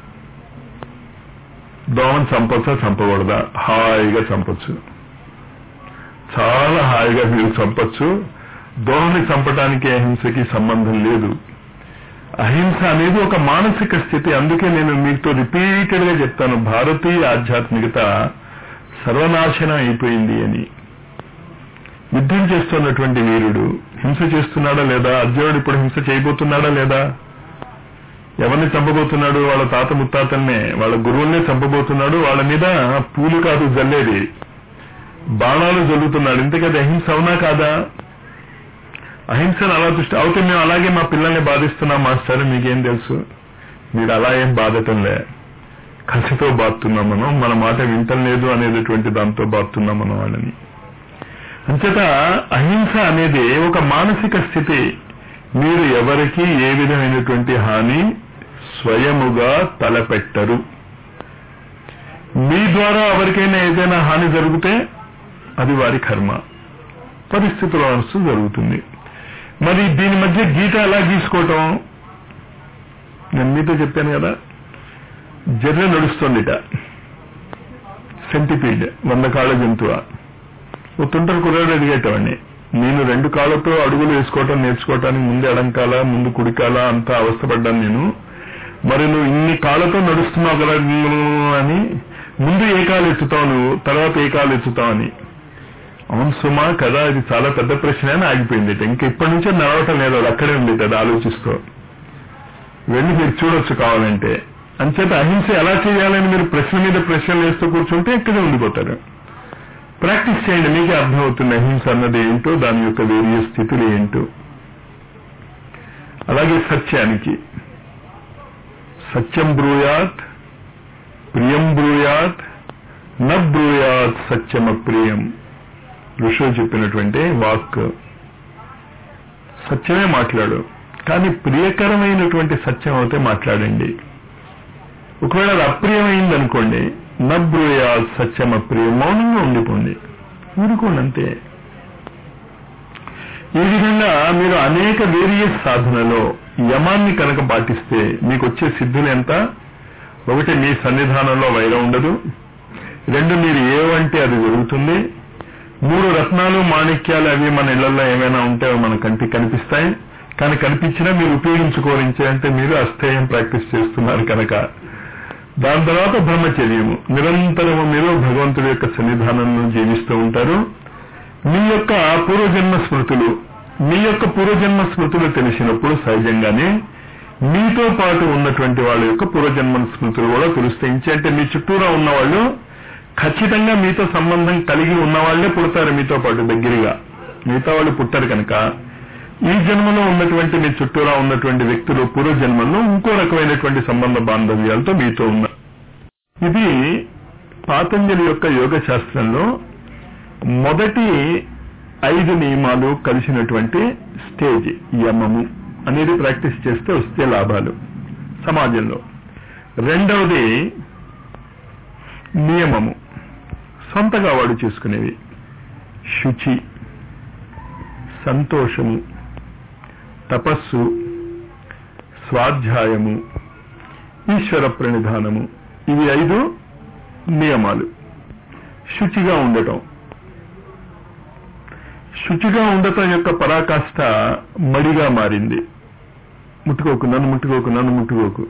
దోమను చంపొచ్చా చంపకూడదా హాయిగా చంపొచ్చు చాలా హాయిగా మీరు చంపొచ్చు దోమని చంపడానికి అహింసకి సంబంధం లేదు అహింస అనేది ఒక మానసిక స్థితి అందుకే నేను మీతో రిపీటెడ్ గా చెప్తాను భారతీయ ఆధ్యాత్మికత సర్వనాశనం అయిపోయింది అని యుద్ధం చేస్తున్నటువంటి వీరుడు హింస చేస్తున్నాడా లేదా అర్జునుడు ఇప్పుడు హింస చేయబోతున్నాడా లేదా ఎవరిని చంపబోతున్నాడు వాళ్ళ తాత ముత్తాతల్నే వాళ్ళ గురువుల్నే చంపబోతున్నాడు వాళ్ళ మీద పూలు కాదు జల్లేది బాణాలు జల్లుతున్నాడు ఇంతకది అహింస అవునా కాదా అహింసను అలా దృష్టి అవుతే మేము అలాగే మా పిల్లల్ని బాధిస్తున్నాం మాస్టర్ మీకేం తెలుసు మీరు అలా ఏం బాధటంలే కసితో బాధతున్నాం మనం మన మాట వింటలేదు అనేటటువంటి దాంతో బాధతున్నాం మనం వాళ్ళని అంచేత అహింస అనేది ఒక మానసిక స్థితి మీరు ఎవరికి ఏ విధమైనటువంటి హాని స్వయముగా తలపెట్టరు మీ ద్వారా ఎవరికైనా ఏదైనా హాని జరిగితే అది వారి కర్మ పరిస్థితుల వరుస జరుగుతుంది మరి దీని మధ్య గీత ఎలా గీసుకోవటం నేను మీతో చెప్పాను కదా జర్ర నడుస్తుందిట సెంటిపీడ్ వంద కాళ్ళ జంతువు ఓ తుంటరు కుర్రాడు అడిగేటవాడిని నేను రెండు కాళ్ళతో అడుగులు వేసుకోవటం నేర్చుకోవటానికి ముందు ఎడంకాల ముందు కుడికాల అంతా అవస్థపడ్డాను నేను మరి నువ్వు ఇన్ని కాళ్ళతో నడుస్తున్నావు కదా అని ముందు ఏ కాలు ఎత్తుతావు నువ్వు తర్వాత ఏ కాలు ఎత్తుతావు అని అవును సుమా కదా ఇది చాలా పెద్ద ప్రశ్న అని ఆగిపోయింది ఇంకా ఇప్పటి నుంచే నడవటం లేదు అది అక్కడే ఉంది అది ఆలోచిస్తూ వెళ్ళి మీరు చూడొచ్చు కావాలంటే అంచేత అహింస ఎలా చేయాలని మీరు ప్రశ్న మీద ప్రశ్నలు వేస్తూ కూర్చుంటే ఇక్కడే ఉండిపోతారు ప్రాక్టీస్ చేయండి మీకే అర్థమవుతుంది అహింస అన్నది ఏంటో దాని యొక్క వేరియస్ స్థితులు ఏంటో అలాగే సత్యానికి సత్యం బ్రూయాత్ ప్రియం బ్రూయాత్ న బ్రూయాత్ సత్యం అప్రియం ఋషులు చెప్పినటువంటి వాక్ సత్యమే మాట్లాడు కానీ ప్రియకరమైనటువంటి సత్యం అయితే మాట్లాడండి ఒకవేళ అది అప్రియమైంది అనుకోండి నబ్రూయా సత్యం అప్రియం మౌనంగా ఉండిపోండి ఊరుకోండి అంతే ఈ విధంగా మీరు అనేక వేరియస్ సాధనలో యమాన్ని కనుక పాటిస్తే మీకు వచ్చే సిద్ధులు ఎంత ఒకటి మీ సన్నిధానంలో వైరం ఉండదు రెండు మీరు ఏవంటే అది జరుగుతుంది మూడు రత్నాలు మాణిక్యాలు అవి మన ఇళ్లలో ఏమైనా ఉంటే అవి మన కంటికి కనిపిస్తాయి కానీ కనిపించినా మీరు ఉపయోగించుకోరించే అంటే మీరు అస్థేయం ప్రాక్టీస్ చేస్తున్నారు కనుక దాని తర్వాత బ్రహ్మచర్యము నిరంతరము మీరు భగవంతుడి యొక్క సన్నిధానంలో జీవిస్తూ ఉంటారు మీ యొక్క పూర్వజన్మ స్మృతులు మీ యొక్క పూర్వజన్మ స్మృతులు తెలిసినప్పుడు సహజంగానే మీతో పాటు ఉన్నటువంటి వాళ్ళ యొక్క పూర్వజన్మ స్మృతులు కూడా తెలుస్తాయి అంటే మీ చుట్టూరా ఉన్నవాళ్ళు ఖచ్చితంగా మీతో సంబంధం కలిగి ఉన్న వాళ్ళే పుడతారు మీతో పాటు దగ్గరగా మిగతా వాళ్ళు పుట్టారు కనుక ఈ జన్మలో ఉన్నటువంటి మీ చుట్టూరా ఉన్నటువంటి వ్యక్తులు పూర్వజన్మలో ఇంకో రకమైనటువంటి సంబంధ బాంధవ్యాలతో మీతో ఉన్నారు ఇది పాతంజలి యొక్క యోగ శాస్త్రంలో మొదటి ఐదు నియమాలు కలిసినటువంటి స్టేజ్ యమము అనేది ప్రాక్టీస్ చేస్తే వస్తే లాభాలు సమాజంలో రెండవది నియమము సొంతగా వాడు చేసుకునేవి శుచి సంతోషము తపస్సు స్వాధ్యాయము ఈశ్వర ప్రణిధానము ఇవి ఐదు నియమాలు శుచిగా ఉండటం శుచిగా ఉండటం యొక్క పరాకాష్ట మడిగా మారింది ముట్టుకోకు నన్ను ముట్టుకోకు నన్ను ముట్టుకోకు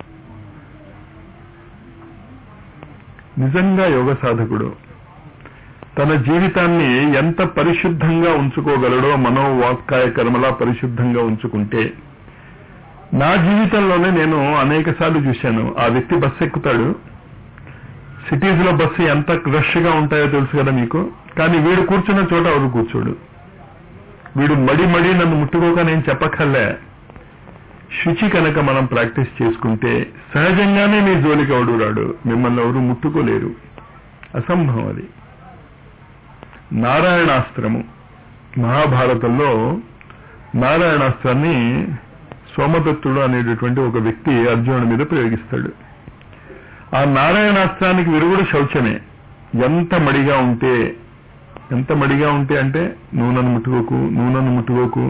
నిజంగా యోగ సాధకుడు తన జీవితాన్ని ఎంత పరిశుద్ధంగా ఉంచుకోగలడో మనోవాక్కాయ కర్మలా పరిశుద్ధంగా ఉంచుకుంటే నా జీవితంలోనే నేను అనేక సార్లు చూశాను ఆ వ్యక్తి బస్సు ఎక్కుతాడు సిటీస్ లో బస్సు ఎంత రష్ గా ఉంటాయో తెలుసు కదా మీకు కానీ వీడు కూర్చున్న చోట ఎవరు కూర్చోడు వీడు మడి మడి నన్ను ముట్టుకోక నేను చెప్పక్కర్లే శుచి కనుక మనం ప్రాక్టీస్ చేసుకుంటే సహజంగానే మీ జోలికి ఎవడు రాడు మిమ్మల్ని ఎవరు ముట్టుకోలేరు అసంభవం అది నారాయణాస్త్రము మహాభారతంలో నారాయణాస్త్రాన్ని సోమదత్తుడు అనేటటువంటి ఒక వ్యక్తి అర్జునుడి మీద ప్రయోగిస్తాడు ఆ నారాయణాస్త్రానికి విరుగుడు శౌచమే ఎంత మడిగా ఉంటే ఎంత మడిగా ఉంటే అంటే నూనెను ముట్టుకోకు నూనెను ముట్టుకోకు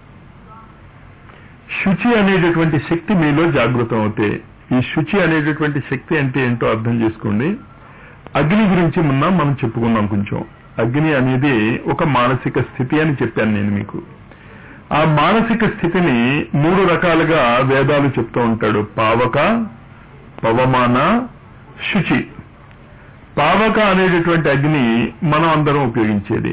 శుచి అనేటటువంటి శక్తి మీలో జాగృతం అవుతే ఈ శుచి అనేటటువంటి శక్తి అంటే ఏంటో అర్థం చేసుకోండి అగ్ని గురించి మొన్న మనం చెప్పుకున్నాం కొంచెం అగ్ని అనేది ఒక మానసిక స్థితి అని చెప్పాను నేను మీకు ఆ మానసిక స్థితిని మూడు రకాలుగా వేదాలు చెప్తూ ఉంటాడు పావక పవమాన శుచి పావక అనేటటువంటి అగ్ని మనం అందరం ఉపయోగించేది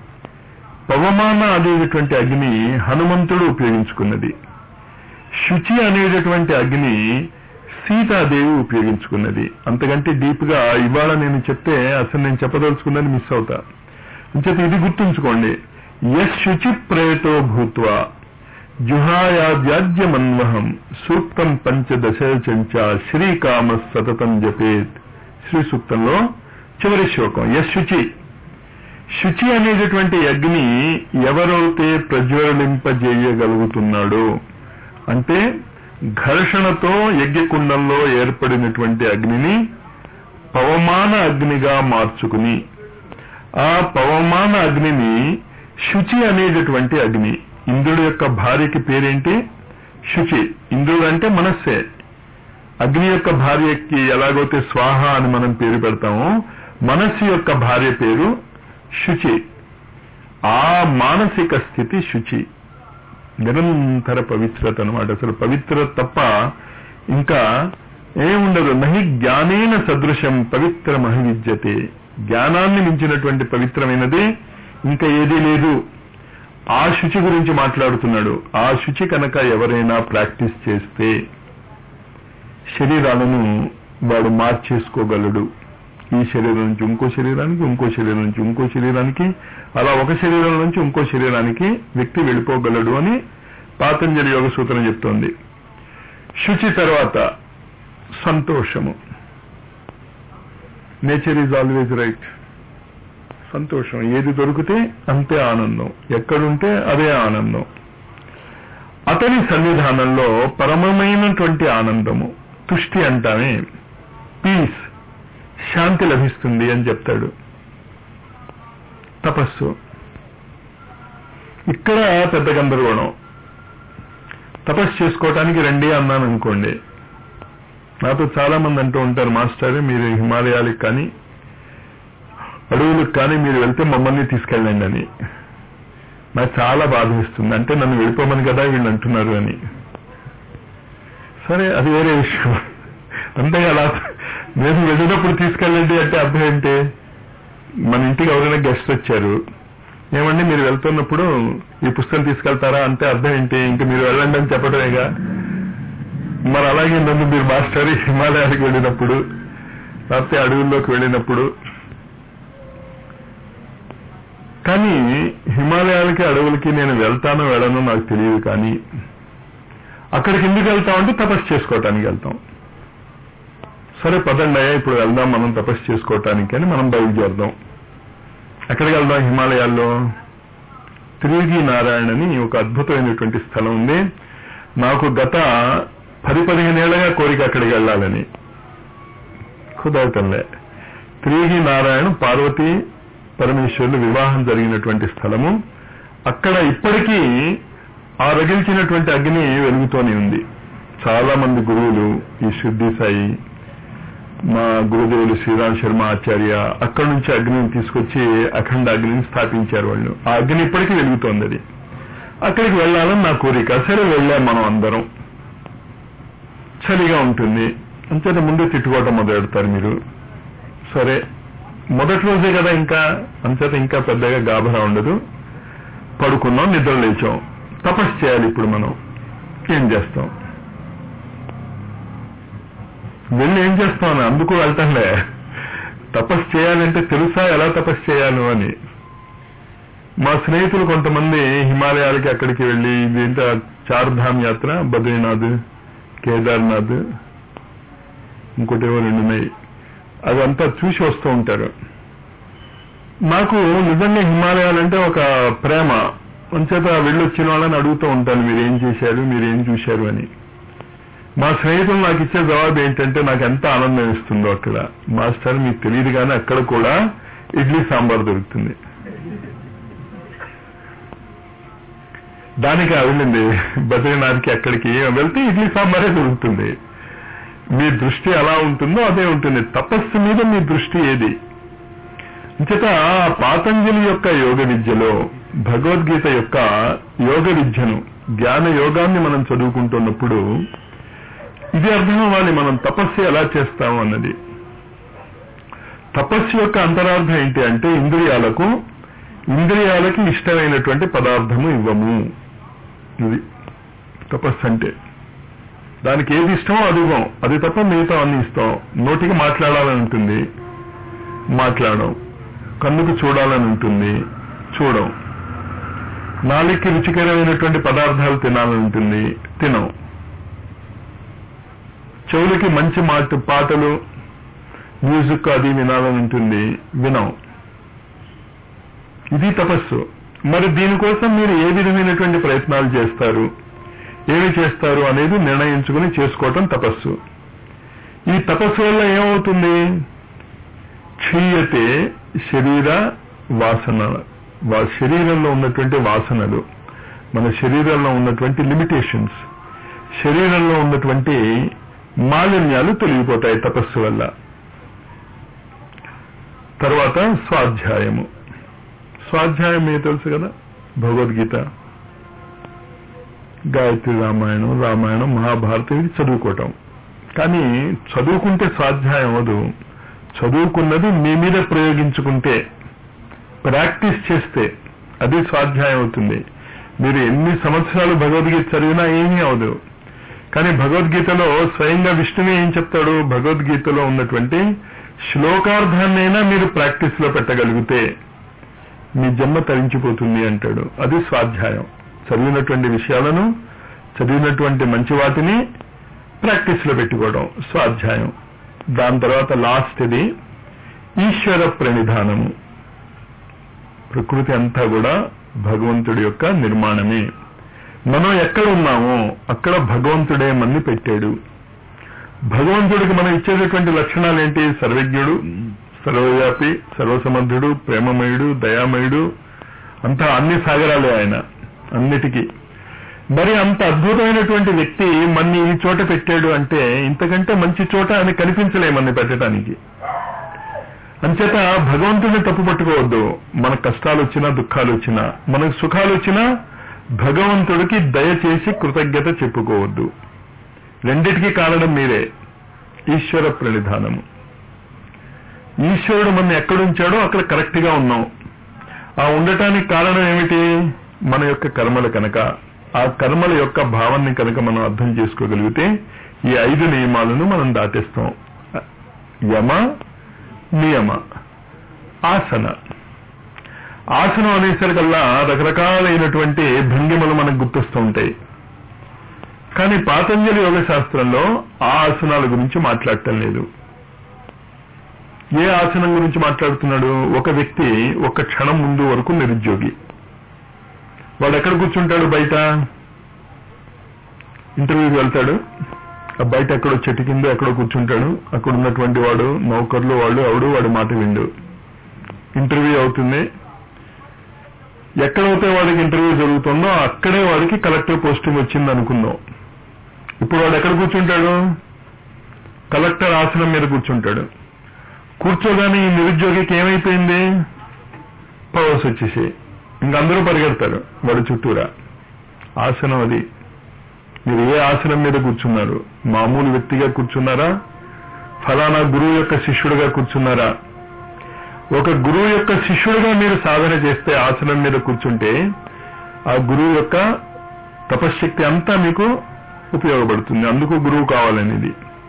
పవమాన అనేటటువంటి అగ్ని హనుమంతుడు ఉపయోగించుకున్నది శుచి అనేటటువంటి అగ్ని సీతాదేవి ఉపయోగించుకున్నది అంతకంటే డీప్ గా ఇవాళ నేను చెప్తే అసలు నేను చెప్పదలుచుకున్నది మిస్ అవుతా అంచేత ఇది గుర్తుంచుకోండి ఎస్ శుచి ప్రేతో భూత్వా జుహాయాద్యాజ్యమన్వహం సూక్తం పంచదశ చంచ శ్రీకామ సతతం జపేత్ శ్రీ సూక్తంలో చివరి శ్లోకం ఎస్ శుచి శుచి అనేటటువంటి అగ్ని ఎవరైతే ప్రజ్వలింపజేయగలుగుతున్నాడో అంటే ఘర్షణతో యజ్ఞకుండంలో ఏర్పడినటువంటి అగ్నిని పవమాన అగ్నిగా మార్చుకుని ఆ పవమాన అగ్నిని శుచి అనేటటువంటి అగ్ని ఇంద్రుడి యొక్క భార్యకి పేరేంటి శుచి ఇంద్రుడు అంటే మనస్సే అగ్ని యొక్క భార్యకి ఎలాగైతే స్వాహ అని మనం పేరు పెడతామో మనస్సు యొక్క భార్య పేరు శుచి ఆ మానసిక స్థితి శుచి నిరంతర పవిత్రత అనమాట అసలు పవిత్రత తప్ప ఇంకా ఏముండదు నహి జ్ఞానేన సదృశం పవిత్రమహి విద్యతే జ్ఞానాన్ని మించినటువంటి పవిత్రమైనది ఇంకా ఏదీ లేదు ఆ శుచి గురించి మాట్లాడుతున్నాడు ఆ శుచి కనుక ఎవరైనా ప్రాక్టీస్ చేస్తే శరీరాలను వాడు మార్చేసుకోగలడు ఈ శరీరం నుంచి ఇంకో శరీరానికి ఇంకో శరీరం నుంచి ఇంకో శరీరానికి అలా ఒక శరీరం నుంచి ఇంకో శరీరానికి వ్యక్తి వెళ్ళిపోగలడు అని పాతంజలి యోగ సూత్రం చెప్తోంది శుచి తర్వాత సంతోషము నేచర్ ఈజ్ ఆల్వేజ్ రైట్ సంతోషం ఏది దొరికితే అంతే ఆనందం ఎక్కడుంటే అదే ఆనందం అతని సన్నిధానంలో పరమమైనటువంటి ఆనందము తుష్టి అంటామే పీస్ శాంతి లభిస్తుంది అని చెప్తాడు తపస్సు ఇక్కడ పెద్ద గందరగోళం తపస్సు చేసుకోవటానికి రండి అన్నాను అనుకోండి నాతో చాలా మంది అంటూ ఉంటారు మాస్టర్ మీరు హిమాలయాలకు కానీ అడవులకు కానీ మీరు వెళ్తే మమ్మల్ని తీసుకెళ్ళండి అని నాకు చాలా బాధ ఇస్తుంది అంటే నన్ను వెళ్ళిపోమని కదా వీళ్ళు అంటున్నారు అని సరే అది వేరే విషయం అంతే అలా నేను వెళ్ళినప్పుడు తీసుకెళ్ళండి అంటే అర్థం ఏంటి మన ఇంటికి ఎవరైనా గెస్ట్ వచ్చారు ఏమండి మీరు వెళ్తున్నప్పుడు ఈ పుస్తకం తీసుకెళ్తారా అంటే అర్థం ఏంటి ఇంకా మీరు వెళ్ళండి అని చెప్పడమేగా మరి అలాగే నన్ను మీరు మాస్టర్ హిమాలయాలకు వెళ్ళినప్పుడు లేకపోతే అడవుల్లోకి వెళ్ళినప్పుడు కానీ హిమాలయాలకి అడవులకి నేను వెళ్తానో వెళ్ళనో నాకు తెలియదు కానీ అక్కడికి ఎందుకు వెళ్తామంటే తపస్సు చేసుకోవటానికి వెళ్తాం సరే పదండి అయ్యా ఇప్పుడు వెళ్దాం మనం తపస్సు చేసుకోవటానికి అని మనం బయలుదేరదాం ఎక్కడికి వెళ్దాం హిమాలయాల్లో త్రిగి నారాయణ అని ఒక అద్భుతమైనటువంటి స్థలం ఉంది నాకు గత పది పదిహేనేళ్లగా కోరిక అక్కడికి వెళ్ళాలని కుదరటంలే త్రిగి నారాయణ పార్వతి పరమేశ్వరులు వివాహం జరిగినటువంటి స్థలము అక్కడ ఇప్పటికీ ఆ రగిల్చినటువంటి అగ్ని వెలుగుతూనే ఉంది చాలా మంది గురువులు ఈ శుద్ధి సాయి మా గురుదేవులు శ్రీరామ్ శర్మ ఆచార్య అక్కడి నుంచి అగ్నిని తీసుకొచ్చి అఖండ అగ్నిని స్థాపించారు వాళ్ళు ఆ అగ్ని ఇప్పటికీ వెలుగుతోంది అది అక్కడికి వెళ్ళాలని నా కోరిక సరే వెళ్ళాం మనం అందరం చలిగా ఉంటుంది అంతేత ముందే తిట్టుకోవటం మొదలెడతారు మీరు సరే మొదటి రోజే కదా ఇంకా అంతేత ఇంకా పెద్దగా గాభరా ఉండదు పడుకున్నాం నిద్ర లేచాం తపస్సు చేయాలి ఇప్పుడు మనం ఏం చేస్తాం వెళ్ళి ఏం చేస్తాం అందుకు వెళ్తాంలే తపస్సు చేయాలంటే తెలుసా ఎలా తపస్సు చేయాలో అని మా స్నేహితులు కొంతమంది హిమాలయాలకి అక్కడికి వెళ్ళి ఇదేంటో చార్ధామ్ యాత్ర బద్రీనాథ్ కేదార్నాథ్ ఇంకోటి ఏవో రెండు ఉన్నాయి అదంతా చూసి వస్తూ ఉంటారు నాకు నిజంగా హిమాలయాలంటే ఒక ప్రేమ అంచేత వెళ్ళొచ్చిన వాళ్ళని అడుగుతూ ఉంటాను మీరు ఏం చేశారు మీరు ఏం చూశారు అని మా స్నేహితులు నాకు ఇచ్చే జవాబు ఏంటంటే నాకు ఎంత ఆనందం ఇస్తుందో అక్కడ మాస్టర్ మీకు తెలియదు కానీ అక్కడ కూడా ఇడ్లీ సాంబార్ దొరుకుతుంది దానికి వెళ్ళింది బద్రీనాథ్కి అక్కడికి వెళ్తే ఇడ్లీ సాంబారే దొరుకుతుంది మీ దృష్టి ఎలా ఉంటుందో అదే ఉంటుంది తపస్సు మీద మీ దృష్టి ఏది ఇంచేత పాతంజలి యొక్క యోగ విద్యలో భగవద్గీత యొక్క యోగ విద్యను జ్ఞాన యోగాన్ని మనం చదువుకుంటున్నప్పుడు ఇది అర్థం అవ్వాలి మనం తపస్సు ఎలా చేస్తాము అన్నది తపస్సు యొక్క అంతరార్థం ఏంటి అంటే ఇంద్రియాలకు ఇంద్రియాలకి ఇష్టమైనటువంటి పదార్థము ఇవ్వము ఇది తపస్సు అంటే దానికి ఏది ఇష్టమో అది ఇవ్వం అది తప్ప మిగతా అన్ని ఇస్తాం నోటికి మాట్లాడాలని ఉంటుంది మాట్లాడం కన్నుకు చూడాలని ఉంటుంది చూడం నాలుగుకి రుచికరమైనటువంటి పదార్థాలు తినాలని ఉంటుంది తినం చెవులకి మంచి మాట పాటలు మ్యూజిక్ అది వినాలని ఉంటుంది వినం ఇది తపస్సు మరి దీనికోసం మీరు ఏ విధమైనటువంటి ప్రయత్నాలు చేస్తారు ఏమి చేస్తారు అనేది నిర్ణయించుకుని చేసుకోవటం తపస్సు ఈ తపస్సు వల్ల ఏమవుతుంది క్షీయతే శరీర వాసన వా- శరీరంలో ఉన్నటువంటి వాసనలు మన శరీరంలో ఉన్నటువంటి లిమిటేషన్స్ శరీరంలో ఉన్నటువంటి మాలిన్యాలు తొలగిపోతాయి తపస్సు వల్ల తర్వాత స్వాధ్యాయము స్వాధ్యాయం మీకు తెలుసు కదా భగవద్గీత గాయత్రి రామాయణం రామాయణం మహాభారతం ఇది చదువుకోవటం కానీ చదువుకుంటే స్వాధ్యాయం అవదు చదువుకున్నది మీ మీద ప్రయోగించుకుంటే ప్రాక్టీస్ చేస్తే అది స్వాధ్యాయం అవుతుంది మీరు ఎన్ని సంవత్సరాలు భగవద్గీత చదివినా ఏమీ అవదు కానీ భగవద్గీతలో స్వయంగా విష్ణువే ఏం చెప్తాడు భగవద్గీతలో ఉన్నటువంటి శ్లోకార్థాన్నైనా మీరు ప్రాక్టీస్ లో పెట్టగలిగితే మీ జన్మ తరించిపోతుంది అంటాడు అది స్వాధ్యాయం చదివినటువంటి విషయాలను చదివినటువంటి మంచి వాటిని ప్రాక్టీస్ లో పెట్టుకోవడం స్వాధ్యాయం దాని తర్వాత లాస్ట్ ఇది ఈశ్వర ప్రణిధానము ప్రకృతి అంతా కూడా భగవంతుడి యొక్క నిర్మాణమే మనం ఎక్కడ ఉన్నామో అక్కడ భగవంతుడే మన్ని పెట్టాడు భగవంతుడికి మనం ఇచ్చేటటువంటి లక్షణాలు ఏంటి సర్వజ్ఞుడు సర్వవ్యాపి సర్వసమర్థుడు ప్రేమమయుడు దయామయుడు అంతా అన్ని సాగరాలే ఆయన అన్నిటికీ మరి అంత అద్భుతమైనటువంటి వ్యక్తి మన్ని ఈ చోట పెట్టాడు అంటే ఇంతకంటే మంచి చోట అని కనిపించలేమన్ని పెట్టడానికి అంచేత భగవంతుడిని తప్పు పట్టుకోవద్దు మన కష్టాలు వచ్చినా దుఃఖాలు వచ్చినా మనకు సుఖాలు వచ్చినా భగవంతుడికి దయచేసి కృతజ్ఞత చెప్పుకోవద్దు రెండిటికి కారణం మీరే ఈశ్వర ప్రణిధానము ఈశ్వరుడు మన ఎక్కడుంచాడో అక్కడ కరెక్ట్ గా ఉన్నాం ఆ ఉండటానికి కారణం ఏమిటి మన యొక్క కర్మలు కనుక ఆ కర్మల యొక్క భావాన్ని కనుక మనం అర్థం చేసుకోగలిగితే ఈ ఐదు నియమాలను మనం దాటేస్తాం యమ నియమ ఆసన ఆసనం అనేసరికల్లా రకరకాలైనటువంటి భంగిమలు మనకు గుర్తొస్తూ ఉంటాయి కానీ పాతంజలి యోగ శాస్త్రంలో ఆ ఆసనాల గురించి మాట్లాడటం లేదు ఏ ఆసనం గురించి మాట్లాడుతున్నాడు ఒక వ్యక్తి ఒక క్షణం ముందు వరకు నిరుద్యోగి వాడు ఎక్కడ కూర్చుంటాడు బయట ఇంటర్వ్యూకి వెళ్తాడు ఆ బయట ఎక్కడో చెట్టు కింద ఎక్కడో కూర్చుంటాడు అక్కడ ఉన్నటువంటి వాడు నౌకర్లు వాళ్ళు ఎవడు వాడి మాట విండు ఇంటర్వ్యూ అవుతుంది ఎక్కడైతే వాడికి ఇంటర్వ్యూ జరుగుతుందో అక్కడే వాడికి కలెక్టర్ పోస్టింగ్ వచ్చింది అనుకుందాం ఇప్పుడు వాడు ఎక్కడ కూర్చుంటాడు కలెక్టర్ ఆసనం మీద కూర్చుంటాడు కూర్చోగానే ఈ నిరుద్యోగికి ఏమైపోయింది పవర్స్ వచ్చేసి ఇంకందరూ పరిగెడతారు వాడి చుట్టూరా ఆసనం అది మీరు ఏ ఆసనం మీద కూర్చున్నారు మామూలు వ్యక్తిగా కూర్చున్నారా ఫలానా గురువు యొక్క శిష్యుడిగా కూర్చున్నారా ఒక గురువు యొక్క శిష్యుడిగా మీరు సాధన చేస్తే ఆసనం మీద కూర్చుంటే ఆ గురువు యొక్క తపశ్శక్తి అంతా మీకు ఉపయోగపడుతుంది అందుకు గురువు కావాలనేది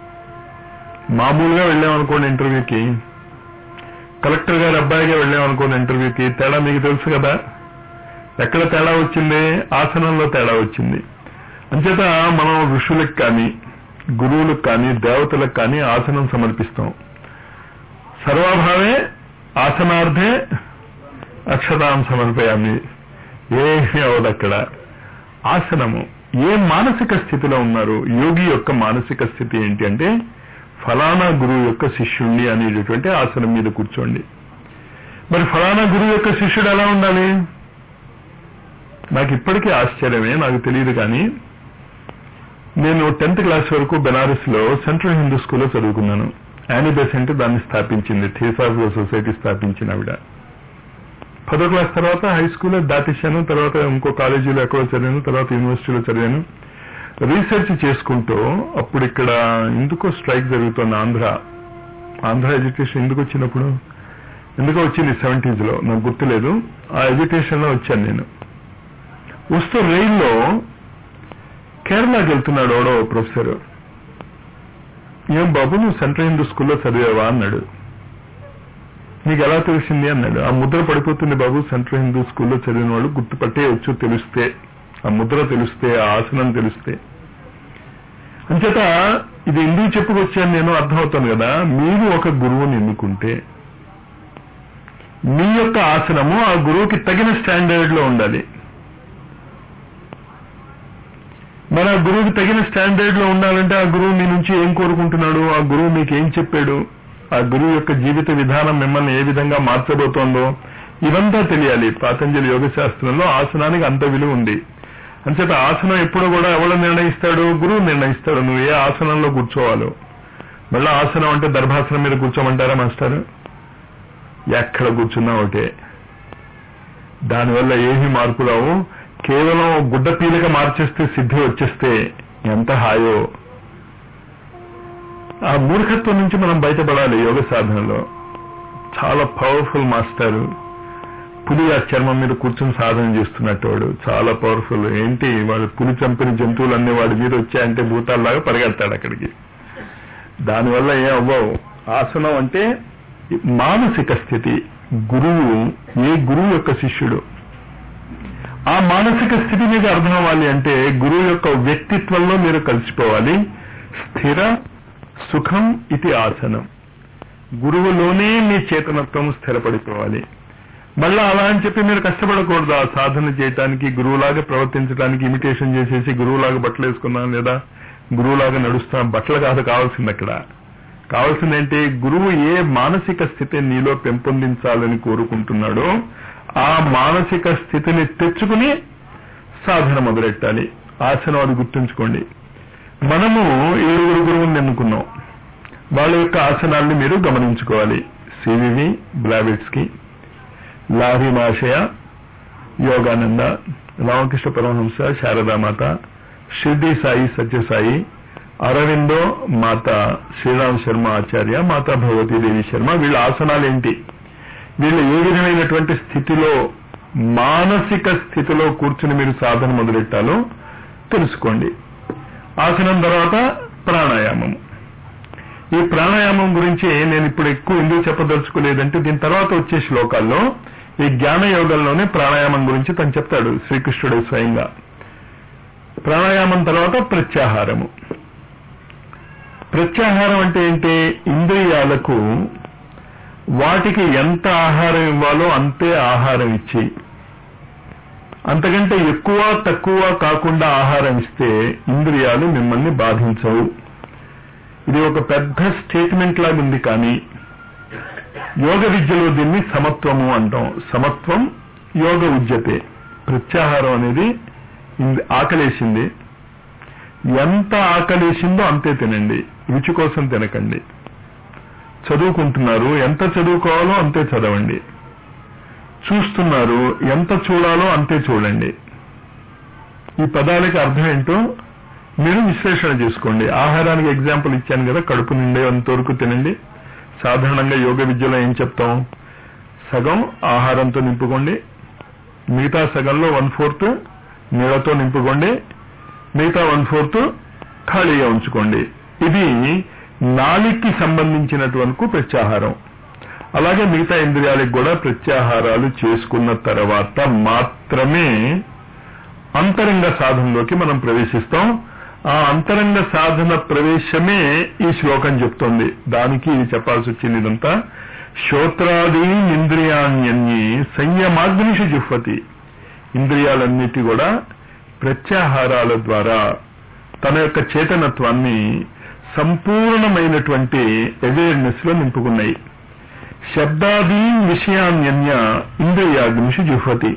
మామూలుగా వెళ్ళామనుకోండి ఇంటర్వ్యూకి కలెక్టర్ గారి అబ్బాయిగా వెళ్ళామనుకోండి ఇంటర్వ్యూకి తేడా మీకు తెలుసు కదా ఎక్కడ తేడా వచ్చింది ఆసనంలో తేడా వచ్చింది అంచేత మనం ఋషులకు కానీ గురువులకు కానీ దేవతలకు కానీ ఆసనం సమర్పిస్తాం సర్వాభావే ఆసనార్థే అక్షతాం సమర్పయామి ఏమీ అవదు అక్కడ ఆసనము ఏ మానసిక స్థితిలో ఉన్నారు యోగి యొక్క మానసిక స్థితి ఏంటి అంటే ఫలానా గురువు యొక్క శిష్యుణ్ణి అనేటటువంటి ఆసనం మీద కూర్చోండి మరి ఫలానా గురువు యొక్క శిష్యుడు ఎలా ఉండాలి నాకు ఇప్పటికీ ఆశ్చర్యమే నాకు తెలియదు కానీ నేను టెన్త్ క్లాస్ వరకు బెనారస్ లో సెంట్రల్ హిందూ స్కూల్లో చదువుకున్నాను యానీ బెసెంట్ దాన్ని స్థాపించింది థియోసాఫికల్ సొసైటీ స్థాపించిన ఆవిడ పదో క్లాస్ తర్వాత హై స్కూల్లో దాటేశాను తర్వాత ఇంకో కాలేజీలో ఎక్కడో చదివాను తర్వాత యూనివర్సిటీలో చదివాను రీసెర్చ్ చేసుకుంటూ అప్పుడు ఇక్కడ ఎందుకో స్ట్రైక్ జరుగుతోంది ఆంధ్ర ఆంధ్ర ఎడ్యుకేషన్ ఎందుకు వచ్చినప్పుడు ఎందుకో వచ్చింది సెవెంటీస్ లో నాకు గుర్తులేదు ఆ ఎడ్యుకేషన్ లో వచ్చాను నేను వస్తూ రైల్లో కేరళకి వెళ్తున్నాడు ఎవడో ప్రొఫెసర్ ఏం బాబు నువ్వు సెంట్రల్ హిందూ స్కూల్లో చదివావా అన్నాడు నీకు ఎలా తెలిసింది అన్నాడు ఆ ముద్ర పడిపోతుంది బాబు సెంట్రల్ హిందూ స్కూల్లో చదివిన వాళ్ళు గుర్తుపట్టేయచ్చు తెలిస్తే ఆ ముద్ర తెలిస్తే ఆ ఆసనం తెలిస్తే అంచేత ఇది ఎందుకు చెప్పుకొచ్చాను నేను అర్థమవుతాను కదా మీరు ఒక గురువుని ఎన్నుకుంటే మీ యొక్క ఆసనము ఆ గురువుకి తగిన స్టాండర్డ్ లో ఉండాలి మరి ఆ గురువుకి తగిన స్టాండర్డ్ లో ఉండాలంటే ఆ గురువు మీ నుంచి ఏం కోరుకుంటున్నాడు ఆ గురువు మీకు ఏం చెప్పాడు ఆ గురువు యొక్క జీవిత విధానం మిమ్మల్ని ఏ విధంగా మార్చబోతోందో ఇవంతా తెలియాలి పాతంజలి యోగ శాస్త్రంలో ఆసనానికి అంత విలువ ఉంది అంచేత ఆసనం ఎప్పుడు కూడా ఎవరు నిర్ణయిస్తాడు గురువు నిర్ణయిస్తాడు నువ్వు ఏ ఆసనంలో కూర్చోవాలో మళ్ళీ ఆసనం అంటే దర్భాసనం మీద కూర్చోమంటారా మాస్టర్ ఎక్కడ కూర్చున్నా ఒకటే దానివల్ల ఏమీ మార్పు రావు కేవలం గుడ్డ పీలిక మార్చేస్తే సిద్ధి వచ్చేస్తే ఎంత హాయో ఆ మూర్ఖత్వం నుంచి మనం బయటపడాలి యోగ సాధనలో చాలా పవర్ఫుల్ మాస్టర్ పులి ఆ చర్మం మీద కూర్చొని సాధన చేస్తున్నట్టు వాడు చాలా పవర్ఫుల్ ఏంటి వాడు పులి చంపిన జంతువులన్నీ వాడి మీద వచ్చాయంటే భూతాల్లాగా పరిగెడతాడు అక్కడికి దానివల్ల ఏం అవ్వవు ఆసనం అంటే మానసిక స్థితి గురువు ఏ గురువు యొక్క శిష్యుడు ఆ మానసిక స్థితి మీకు అర్థం అవ్వాలి అంటే గురువు యొక్క వ్యక్తిత్వంలో మీరు కలిసిపోవాలి స్థిర సుఖం ఇది ఆసనం గురువులోనే మీ చేతనత్వం స్థిరపడిపోవాలి మళ్ళా అలా అని చెప్పి మీరు కష్టపడకూడదు ఆ సాధన చేయటానికి గురువులాగా ప్రవర్తించడానికి ఇమిటేషన్ చేసేసి గురువులాగా బట్టలు వేసుకున్నాం లేదా గురువులాగా నడుస్తాం బట్టలు కాదు కావాల్సింది అక్కడ కావాల్సిందేంటి గురువు ఏ మానసిక స్థితిని నీలో పెంపొందించాలని కోరుకుంటున్నాడో ఆ మానసిక స్థితిని తెచ్చుకుని సాధన మొదలెట్టాలి ఆసనం అది గుర్తుంచుకోండి మనము ఏడుగురు గురువుని ఎన్నుకున్నాం వాళ్ళ యొక్క ఆసనాల్ని మీరు గమనించుకోవాలి సివివి బ్లావిట్స్కి లారీ మాషయ యోగానంద రామకృష్ణ పరమహంస శారదామాత షిర్డి సాయి సత్యసాయి అరవిందో మాత శ్రీరామ్ శర్మ ఆచార్య మాతా భగవతీదేవి శర్మ వీళ్ళ ఆసనాలు ఏంటి వీళ్ళు ఏ విధమైనటువంటి స్థితిలో మానసిక స్థితిలో కూర్చుని మీరు సాధన మొదలెట్టాలో తెలుసుకోండి ఆసనం తర్వాత ప్రాణాయామం ఈ ప్రాణాయామం గురించి నేను ఇప్పుడు ఎక్కువ ఎందుకు చెప్పదలుచుకోలేదంటే దీని తర్వాత వచ్చే శ్లోకాల్లో ఈ జ్ఞాన యోగంలోనే ప్రాణాయామం గురించి తను చెప్తాడు శ్రీకృష్ణుడు స్వయంగా ప్రాణాయామం తర్వాత ప్రత్యాహారము ప్రత్యాహారం అంటే ఏంటి ఇంద్రియాలకు వాటికి ఎంత ఆహారం ఇవ్వాలో అంతే ఆహారం ఇచ్చి అంతకంటే ఎక్కువ తక్కువ కాకుండా ఆహారం ఇస్తే ఇంద్రియాలు మిమ్మల్ని బాధించవు ఇది ఒక పెద్ద స్టేట్మెంట్ లాగా ఉంది కానీ యోగ విద్యలో దీన్ని సమత్వము అంటాం సమత్వం యోగ ఉద్యతే ప్రత్యాహారం అనేది ఇంది- ఆకలేసింది ఎంత ఆకలేసిందో అంతే తినండి రుచి కోసం తినకండి చదువుకుంటున్నారు ఎంత చదువుకోవాలో అంతే చదవండి చూస్తున్నారు ఎంత చూడాలో అంతే చూడండి ఈ పదాలకి అర్థం ఏంటో మీరు విశ్లేషణ చేసుకోండి ఆహారానికి ఎగ్జాంపుల్ ఇచ్చాను కదా కడుపు నిండే అంతవరకు తినండి సాధారణంగా యోగ విద్యలో ఏం చెప్తాం సగం ఆహారంతో నింపుకోండి మిగతా సగంలో వన్ ఫోర్త్ నీళ్లతో నింపుకోండి మిగతా వన్ ఫోర్త్ ఖాళీగా ఉంచుకోండి ఇది నాలికి సంబంధించినటువంటి ప్రత్యాహారం అలాగే మిగతా ఇంద్రియాలకు కూడా ప్రత్యాహారాలు చేసుకున్న తర్వాత మాత్రమే అంతరంగ సాధనలోకి మనం ప్రవేశిస్తాం ఆ అంతరంగ సాధన ప్రవేశమే ఈ శ్లోకం చెప్తోంది దానికి ఇది చెప్పాల్సి వచ్చింది ఇదంతా శ్రోత్రాదీన్ ఇంద్రియాణ్యన్ని సంయమాగ్నిషు జుహ్వతి ఇంద్రియాలన్నిటి కూడా ప్రత్యాహారాల ద్వారా తన యొక్క చేతనత్వాన్ని సంపూర్ణమైనటువంటి అవేర్నెస్ లో నింపుకున్నాయి శబ్దాదీన్ విషయాన్యన్య ఇంద్రియాగ్నిషు జుహ్వతి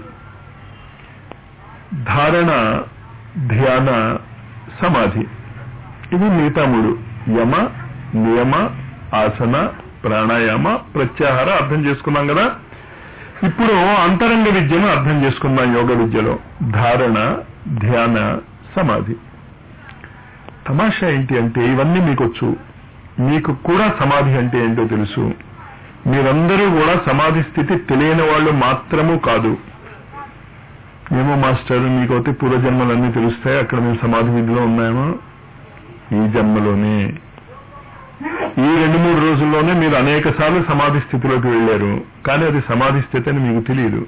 ధారణ ధ్యాన సమాధి ఇవి మిగతా మూడు యమ నియమ ఆసన ప్రాణాయామ ప్రత్యాహార అర్థం చేసుకున్నాం కదా ఇప్పుడు అంతరంగ విద్యను అర్థం చేసుకుందాం యోగ విద్యలో ధారణ ధ్యాన సమాధి తమాషా ఏంటి అంటే ఇవన్నీ మీకు వచ్చు మీకు కూడా సమాధి అంటే ఏంటో తెలుసు మీరందరూ కూడా సమాధి స్థితి తెలియని వాళ్ళు మాత్రము కాదు ఏమో మాస్టర్ మీకైతే పూర్వజన్మలన్నీ తెలుస్తాయి అక్కడ మేము సమాధి విధిలో ఉన్నామో ఈ జన్మలోనే ఈ రెండు మూడు రోజుల్లోనే మీరు అనేక సార్లు సమాధి స్థితిలోకి వెళ్ళారు కానీ అది సమాధి స్థితి అని మీకు తెలియదు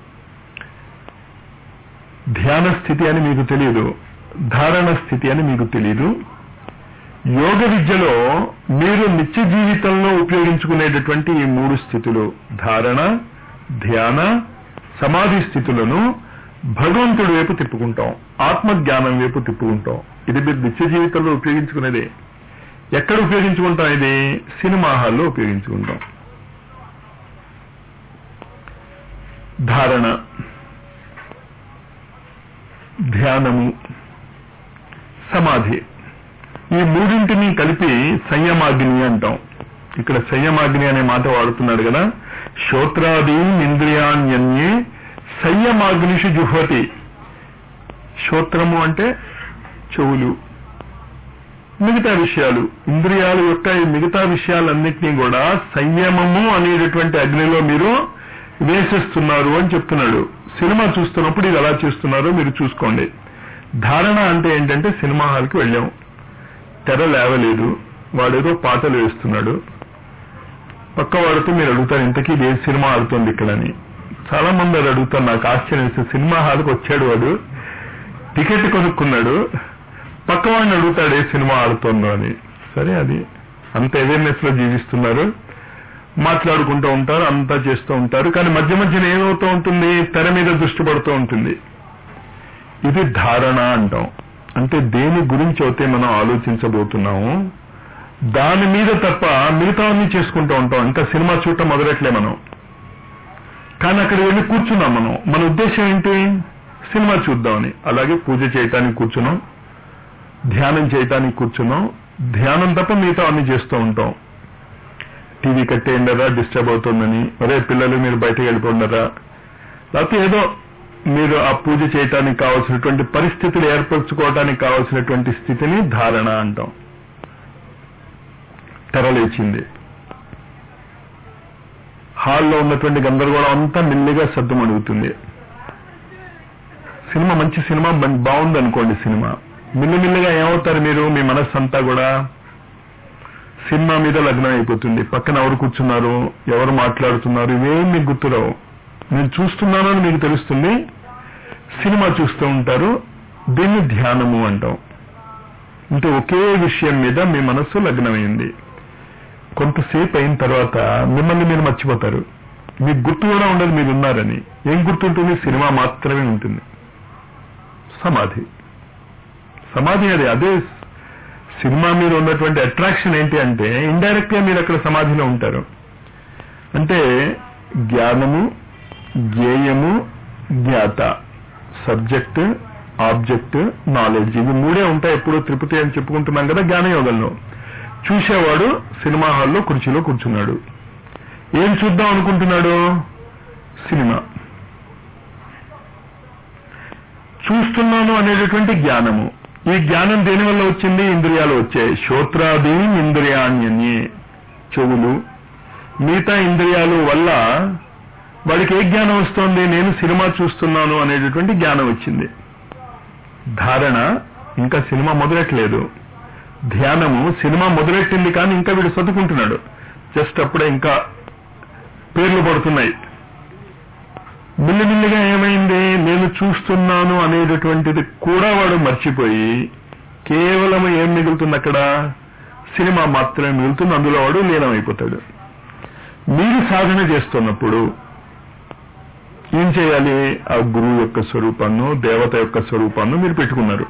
ధ్యాన స్థితి అని మీకు తెలియదు ధారణ స్థితి అని మీకు తెలియదు యోగ విద్యలో మీరు నిత్య జీవితంలో ఉపయోగించుకునేటటువంటి ఈ మూడు స్థితులు ధారణ ధ్యాన సమాధి స్థితులను భగవంతుడి వైపు తిప్పుకుంటాం ఆత్మజ్ఞానం వైపు తిప్పుకుంటాం ఇది మీరు నిత్య జీవితంలో ఉపయోగించుకునేదే ఎక్కడ ఉపయోగించుకుంటాం ఇది సినిమా హాల్లో ఉపయోగించుకుంటాం ధారణ ధ్యానము సమాధి ఈ మూడింటిని కలిపి సంయమాగ్ని అంటాం ఇక్కడ సంయమాగ్ని అనే మాట వాడుతున్నాడు కదా శ్రోత్రాదీన్ ఇంద్రియాణ్యన్యే సంయమాగ్నిషు జుహ్వతి శ్రోత్రము అంటే చెవులు మిగతా విషయాలు ఇంద్రియాల యొక్క ఈ మిగతా విషయాలన్నింటినీ కూడా సంయమము అనేటటువంటి అగ్నిలో మీరు వేసేస్తున్నారు అని చెప్తున్నాడు సినిమా చూస్తున్నప్పుడు ఇది ఎలా చేస్తున్నారో మీరు చూసుకోండి ధారణ అంటే ఏంటంటే సినిమా హాల్కి వెళ్ళాం తెర లేవలేదు వాడేదో పాటలు వేస్తున్నాడు పక్క వాడితో మీరు అడుగుతారు ఇంతకీ ఇది ఏ సినిమా ఆడుతుంది ఇక్కడని చాలా మంది అది అడుగుతారు నాకు ఆశ్చర్యం వేస్తుంది. సినిమా హాల్కి వచ్చాడు వాడు టికెట్ కొనుక్కున్నాడు పక్క వాడిని అడుగుతాడు ఏ సినిమా ఆడుతుందో అని సరే అది అంత అవేర్నెస్ లో జీవిస్తున్నారు మాట్లాడుకుంటూ ఉంటారు అంతా చేస్తూ ఉంటారు కానీ మధ్య మధ్యన ఏమవుతూ ఉంటుంది తెర మీద దృష్టి పడుతూ ఉంటుంది ఇది ధారణ అంటాం అంటే దేని గురించి అయితే మనం ఆలోచించబోతున్నాము దాని మీద తప్ప మిగతావన్నీ చేసుకుంటూ ఉంటాం ఇంకా సినిమా చూడటం మొదలెట్లే మనం కానీ అక్కడ వెళ్ళి కూర్చున్నాం మనం మన ఉద్దేశం ఏంటి సినిమా చూద్దామని అలాగే పూజ చేయటానికి కూర్చున్నాం ధ్యానం చేయటానికి కూర్చున్నాం ధ్యానం తప్ప మిగతా అన్ని చేస్తూ ఉంటాం టీవీ కట్టేయండరా డిస్టర్బ్ అవుతుందని ఒరే పిల్లలు మీరు బయటకు వెళ్ళిపోండరా లేకపోతే ఏదో మీరు ఆ పూజ చేయటానికి కావాల్సినటువంటి పరిస్థితులు ఏర్పరచుకోవటానికి కావాల్సినటువంటి స్థితిని ధారణ అంటాం తెరలేచింది హాల్లో ఉన్నటువంటి గందరగోళం అంతా మెల్లిగా సద్దుమణుగుతుంది సినిమా మంచి సినిమా బం- బాగుంది అనుకోండి సినిమా మిల్లిమిల్లిగా ఏమవుతారు మీరు మీ మనస్సు అంతా కూడా సినిమా మీద లగ్నం అయిపోతుంది పక్కన ఎవరు కూర్చున్నారు ఎవరు మాట్లాడుతున్నారు ఇవేం మీకు గుర్తురావు నేను చూస్తున్నాను అని మీకు తెలుస్తుంది సినిమా చూస్తూ ఉంటారు దీన్ని ధ్యానము అంటాం అంటే ఒకే విషయం మీద మీ మనస్సు లగ్నమైంది కొంతసేపు అయిన తర్వాత మిమ్మల్ని మీరు మర్చిపోతారు మీకు గుర్తు కూడా ఉండదు మీరు ఉన్నారని ఏం గుర్తుంటుంది సినిమా మాత్రమే ఉంటుంది సమాధి సమాధి అది అదే సినిమా మీద ఉన్నటువంటి అట్రాక్షన్ ఏంటి అంటే ఇండైరెక్ట్ గా మీరు అక్కడ సమాధిలో ఉంటారు అంటే జ్ఞానము జ్ఞేయము జ్ఞాత సబ్జెక్ట్ ఆబ్జెక్ట్ నాలెడ్జ్ ఇవి మూడే ఉంటాయి ఎప్పుడూ త్రిపుతి అని చెప్పుకుంటున్నాం కదా జ్ఞానయోగంలో చూసేవాడు సినిమా హాల్లో కుర్చీలో కూర్చున్నాడు ఏం చూద్దాం అనుకుంటున్నాడు సినిమా చూస్తున్నాను అనేటటువంటి జ్ఞానము ఈ జ్ఞానం దేని వల్ల వచ్చింది ఇంద్రియాలు వచ్చాయి శ్రోత్రాది ఇంద్రియాణ్యని చెవులు మిగతా ఇంద్రియాలు వల్ల వాడికి ఏ జ్ఞానం వస్తోంది నేను సినిమా చూస్తున్నాను అనేటటువంటి జ్ఞానం వచ్చింది ధారణ ఇంకా సినిమా మొదలెట్లేదు ధ్యానము సినిమా మొదలెట్టింది కానీ ఇంకా వీడు చదువుకుంటున్నాడు జస్ట్ అప్పుడే ఇంకా పేర్లు పడుతున్నాయి మిల్లిమిల్లిగా ఏమైంది నేను చూస్తున్నాను అనేటటువంటిది కూడా వాడు మర్చిపోయి కేవలం ఏం మిగులుతుంది అక్కడ సినిమా మాత్రమే మిగులుతుంది అందులో వాడు లీనమైపోతాడు మీరు సాధన చేస్తున్నప్పుడు ఏం చేయాలి ఆ గురువు యొక్క స్వరూపాన్ని దేవత యొక్క స్వరూపాన్ని మీరు పెట్టుకున్నారు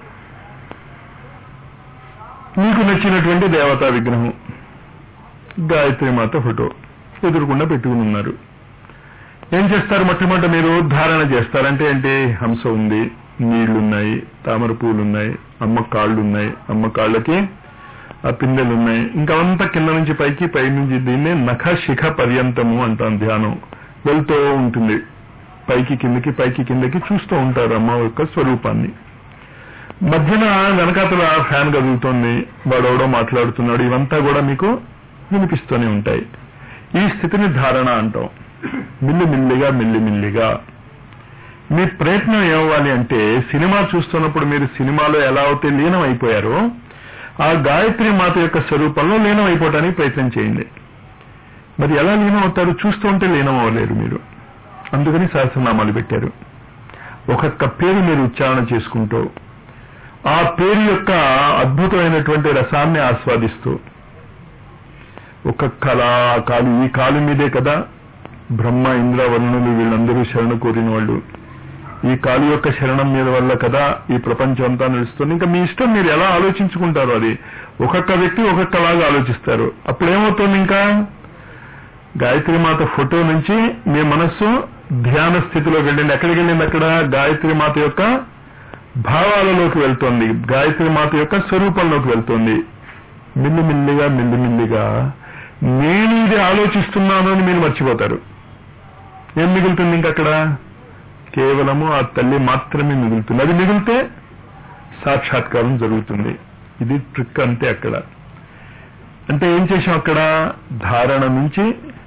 మీకు నచ్చినటువంటి దేవతా విగ్రహం గాయత్రి మాత ఫోటో ఎదురుకుండా పెట్టుకుని ఉన్నారు ఏం చేస్తారు మొట్టమొదట మీరు ధారణ చేస్తారంటే ఏంటి హంస ఉంది నీళ్లున్నాయి తామర పూలు ఉన్నాయి అమ్మ కాళ్ళు ఉన్నాయి అమ్మ కాళ్ళకి ఆ పిందెలు ఉన్నాయి ఇంకా అంతా కింద నుంచి పైకి పై నుంచి దీన్ని నఖ శిఖ పర్యంతము అంటాం ధ్యానం వెళ్తూ ఉంటుంది పైకి కిందకి పైకి కిందకి చూస్తూ ఉంటారు అమ్మ యొక్క స్వరూపాన్ని మధ్యన వెనకాతల ఫ్యాన్ కదులుతోంది వాడెవడో మాట్లాడుతున్నాడు ఇవంతా కూడా మీకు వినిపిస్తూనే ఉంటాయి ఈ స్థితిని ధారణ అంటాం మిల్లిమిల్లిగా మిల్లిమిల్లిగా మీ ప్రయత్నం ఏమవ్వాలి అంటే సినిమా చూస్తున్నప్పుడు మీరు సినిమాలో ఎలా అయితే లీనం అయిపోయారో ఆ గాయత్రి మాత యొక్క స్వరూపంలో లీనం అయిపోవడానికి ప్రయత్నం చేయండి మరి ఎలా లీనం అవుతారు చూస్తూ ఉంటే లీనం అవ్వలేరు మీరు అందుకని సహస్రనామాలు పెట్టారు ఒక్కొక్క పేరు మీరు ఉచ్చారణ చేసుకుంటూ ఆ పేరు యొక్క అద్భుతమైనటువంటి రసాన్ని ఆస్వాదిస్తూ ఒక్కొక్క అలా కాలు ఈ కాలు మీదే కదా బ్రహ్మ ఇంద్ర వరుణులు వీళ్ళందరూ శరణ కోరిన వాళ్ళు ఈ కాలు యొక్క శరణం మీద వల్ల కదా ఈ ప్రపంచం అంతా నడుస్తుంది ఇంకా మీ ఇష్టం మీరు ఎలా ఆలోచించుకుంటారో అది ఒక్కొక్క వ్యక్తి ఒక్కొక్కలాగా ఆలోచిస్తారు అప్పుడు ఏమవుతుంది ఇంకా గాయత్రి మాత ఫోటో నుంచి మీ మనస్సు ధ్యాన స్థితిలోకి వెళ్ళింది ఎక్కడికి వెళ్ళింది అక్కడ గాయత్రి మాత యొక్క భావాలలోకి వెళ్తోంది గాయత్రి మాత యొక్క స్వరూపంలోకి వెళ్తోంది మిల్లిమిల్లిగా మిల్లిమిల్లిగా నేను ఇది ఆలోచిస్తున్నాను అని మీరు మర్చిపోతారు ఏం మిగులుతుంది ఇంకక్కడ కేవలము ఆ తల్లి మాత్రమే మిగులుతుంది అది మిగిలితే సాక్షాత్కారం జరుగుతుంది ఇది ట్రిక్ అంతే అక్కడ అంటే ఏం చేసాం అక్కడ ధారణ నుంచి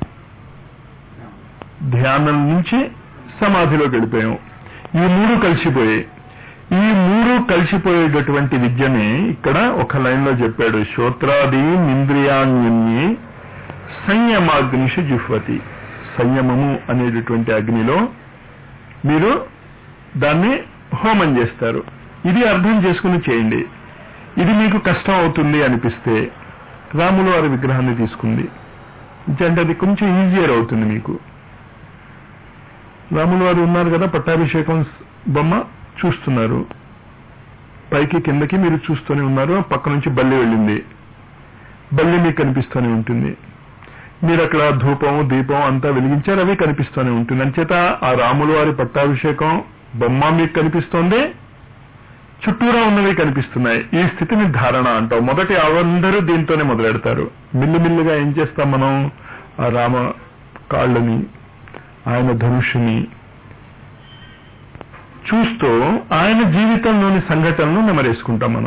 ధ్యానం నుంచి సమాధిలోకి వెళ్ళిపోయాం ఈ మూడు కలిసిపోయాయి ఈ మూడు కలిసిపోయేటటువంటి విద్యని ఇక్కడ ఒక లైన్ లో చెప్పాడు శ్రోత్రాది ఇంద్రియాణ్యన్ని సంయమాగ్నిషు జుహ్వతి సంయమము అనేటటువంటి అగ్నిలో మీరు దాన్ని హోమం చేస్తారు ఇది అర్థం చేసుకుని చేయండి ఇది మీకు కష్టం అవుతుంది అనిపిస్తే రాములు వారి విగ్రహాన్ని తీసుకుంది అంటే అది కొంచెం ఈజియర్ అవుతుంది మీకు రాములు వారు ఉన్నారు కదా పట్టాభిషేకం బొమ్మ చూస్తున్నారు పైకి కిందకి మీరు చూస్తూనే ఉన్నారు పక్క నుంచి బల్లి వెళ్ళింది బల్లి మీకు కనిపిస్తూనే ఉంటుంది మీరు అక్కడ ధూపం దీపం అంతా వెలిగించారు అవి కనిపిస్తూనే ఉంటుంది అంచేత ఆ రాములు వారి పట్టాభిషేకం బొమ్మ మీకు కనిపిస్తోంది చుట్టూరా ఉన్నవి కనిపిస్తున్నాయి ఈ స్థితిని ధారణ అంటాం మొదటి అందరూ దీంతోనే మొదలెడతారు మిల్లిమిల్లిగా ఏం చేస్తాం మనం ఆ రామ కాళ్ళని ఆయన ధనుషుని చూస్తూ ఆయన జీవితంలోని సంఘటనలు నెమరేసుకుంటాం మనం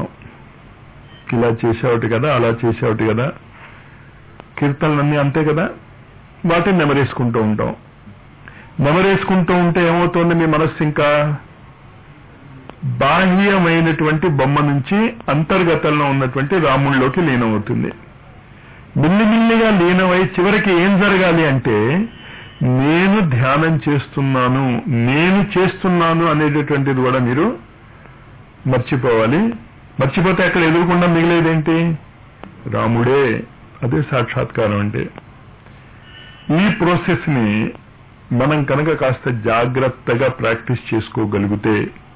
ఇలా చేసేవాటి కదా అలా చేసేవాటి కదా కీర్తనలన్నీ అంతే కదా వాటిని నెమరేసుకుంటూ ఉంటాం నెమరేసుకుంటూ ఉంటే ఏమవుతుంది మీ మనస్సు ఇంకా బాహ్యమైనటువంటి బొమ్మ నుంచి అంతర్గతంలో ఉన్నటువంటి రాముడిలోకి లీనమవుతుంది మిల్లిమిల్లిగా లీనమై చివరికి ఏం జరగాలి అంటే నేను ధ్యానం చేస్తున్నాను నేను చేస్తున్నాను అనేటటువంటిది కూడా మీరు మర్చిపోవాలి మర్చిపోతే అక్కడ ఎదురుకుండా మిగిలేదేంటి రాముడే అదే సాక్షాత్కారం అంటే ఈ ప్రాసెస్ ని మనం కనుక కాస్త జాగ్రత్తగా ప్రాక్టీస్ చేసుకోగలిగితే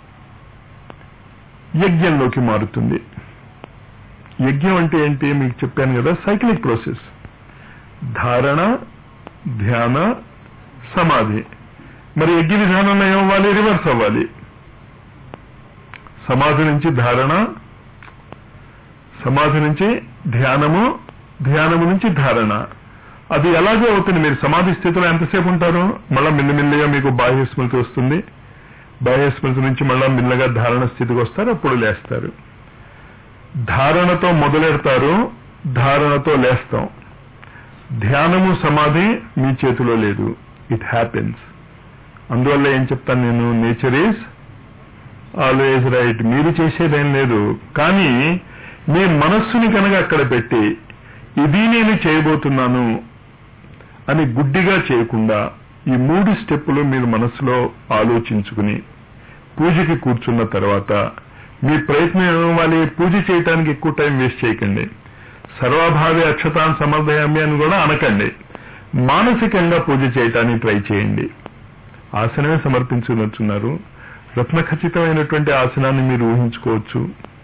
యజ్ఞంలోకి మారుతుంది యజ్ఞం అంటే ఏంటి మీకు చెప్పాను కదా సైక్లిక్ ప్రాసెస్ ధారణ ధ్యాన సమాధి మరి యజ్ఞ విధానంలో ఏమవ్వాలి రివర్స్ అవ్వాలి సమాధి నుంచి ధారణ సమాధి నుంచి ధ్యానము ధ్యానము నుంచి ధారణ అది ఎలాగో అవుతుంది మీరు సమాధి స్థితిలో ఎంతసేపు ఉంటారు మళ్ళా మిల్లిమిల్లిగా మీకు బాహ్య స్మృతి వస్తుంది బాహ్య స్మృతి నుంచి మళ్ళా మిల్లగా ధారణ స్థితికి వస్తారు అప్పుడు లేస్తారు ధారణతో మొదలెడతారు ధారణతో లేస్తాం ధ్యానము సమాధి మీ చేతిలో లేదు ఇట్ హ్యాపెన్స్ అందువల్ల ఏం చెప్తాను నేను నేచర్ ఈజ్ ఆల్వేజ్ రైట్ మీరు చేసేదేం లేదు కానీ మీ మనస్సుని కనుక అక్కడ పెట్టి ఇది నేను చేయబోతున్నాను అని గుడ్డిగా చేయకుండా ఈ మూడు స్టెప్పులు మీరు మనసులో ఆలోచించుకుని పూజకి కూర్చున్న తర్వాత మీ ప్రయత్నం ఏమవ్వాలి పూజ చేయటానికి ఎక్కువ టైం వేస్ట్ చేయకండి సర్వభావి అక్షతాన్ సమర్థయామి అని కూడా అనకండి మానసికంగా పూజ చేయటానికి ట్రై చేయండి ఆసనమే సమర్పించుకున్నారు రత్న ఖచ్చితమైనటువంటి ఆసనాన్ని మీరు ఊహించుకోవచ్చు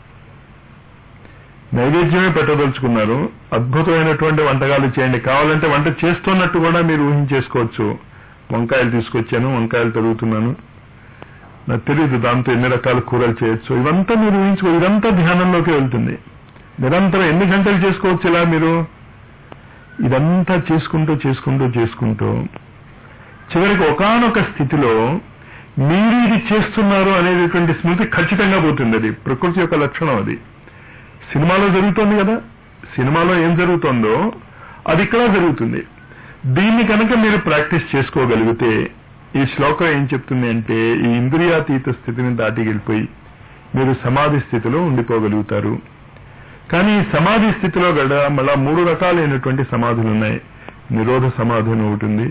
నైవేద్యమే పెట్టదలుచుకున్నారు అద్భుతమైనటువంటి వంటకాలు చేయండి కావాలంటే వంట చేస్తున్నట్టు కూడా మీరు ఊహించేసుకోవచ్చు వంకాయలు తీసుకొచ్చాను వంకాయలు తరుగుతున్నాను నాకు తెలియదు దాంతో ఎన్ని రకాల కూరలు చేయొచ్చు ఇవంతా మీరు ఊహించుకో ఇదంతా ధ్యానంలోకి వెళ్తుంది నిరంతరం ఎన్ని గంటలు చేసుకోవచ్చు ఇలా మీరు ఇదంతా చేసుకుంటూ చేసుకుంటూ చేసుకుంటూ చివరికి ఒకానొక స్థితిలో మీరు ఇది చేస్తున్నారు అనేటటువంటి స్మృతి ఖచ్చితంగా పోతుంది అది ప్రకృతి యొక్క లక్షణం అది సినిమాలో జరుగుతోంది కదా సినిమాలో ఏం జరుగుతోందో అది ఇక్కడ జరుగుతుంది దీన్ని కనుక మీరు ప్రాక్టీస్ చేసుకోగలిగితే ఈ శ్లోకం ఏం చెప్తుంది అంటే ఈ ఇంద్రియాతీత స్థితిని దాటి వెళ్ళిపోయి మీరు సమాధి స్థితిలో ఉండిపోగలుగుతారు కానీ ఈ సమాధి స్థితిలో కూడా మళ్ళా మూడు రకాలైనటువంటి సమాధులు ఉన్నాయి నిరోధ సమాధి అని ఒకటి ఉంది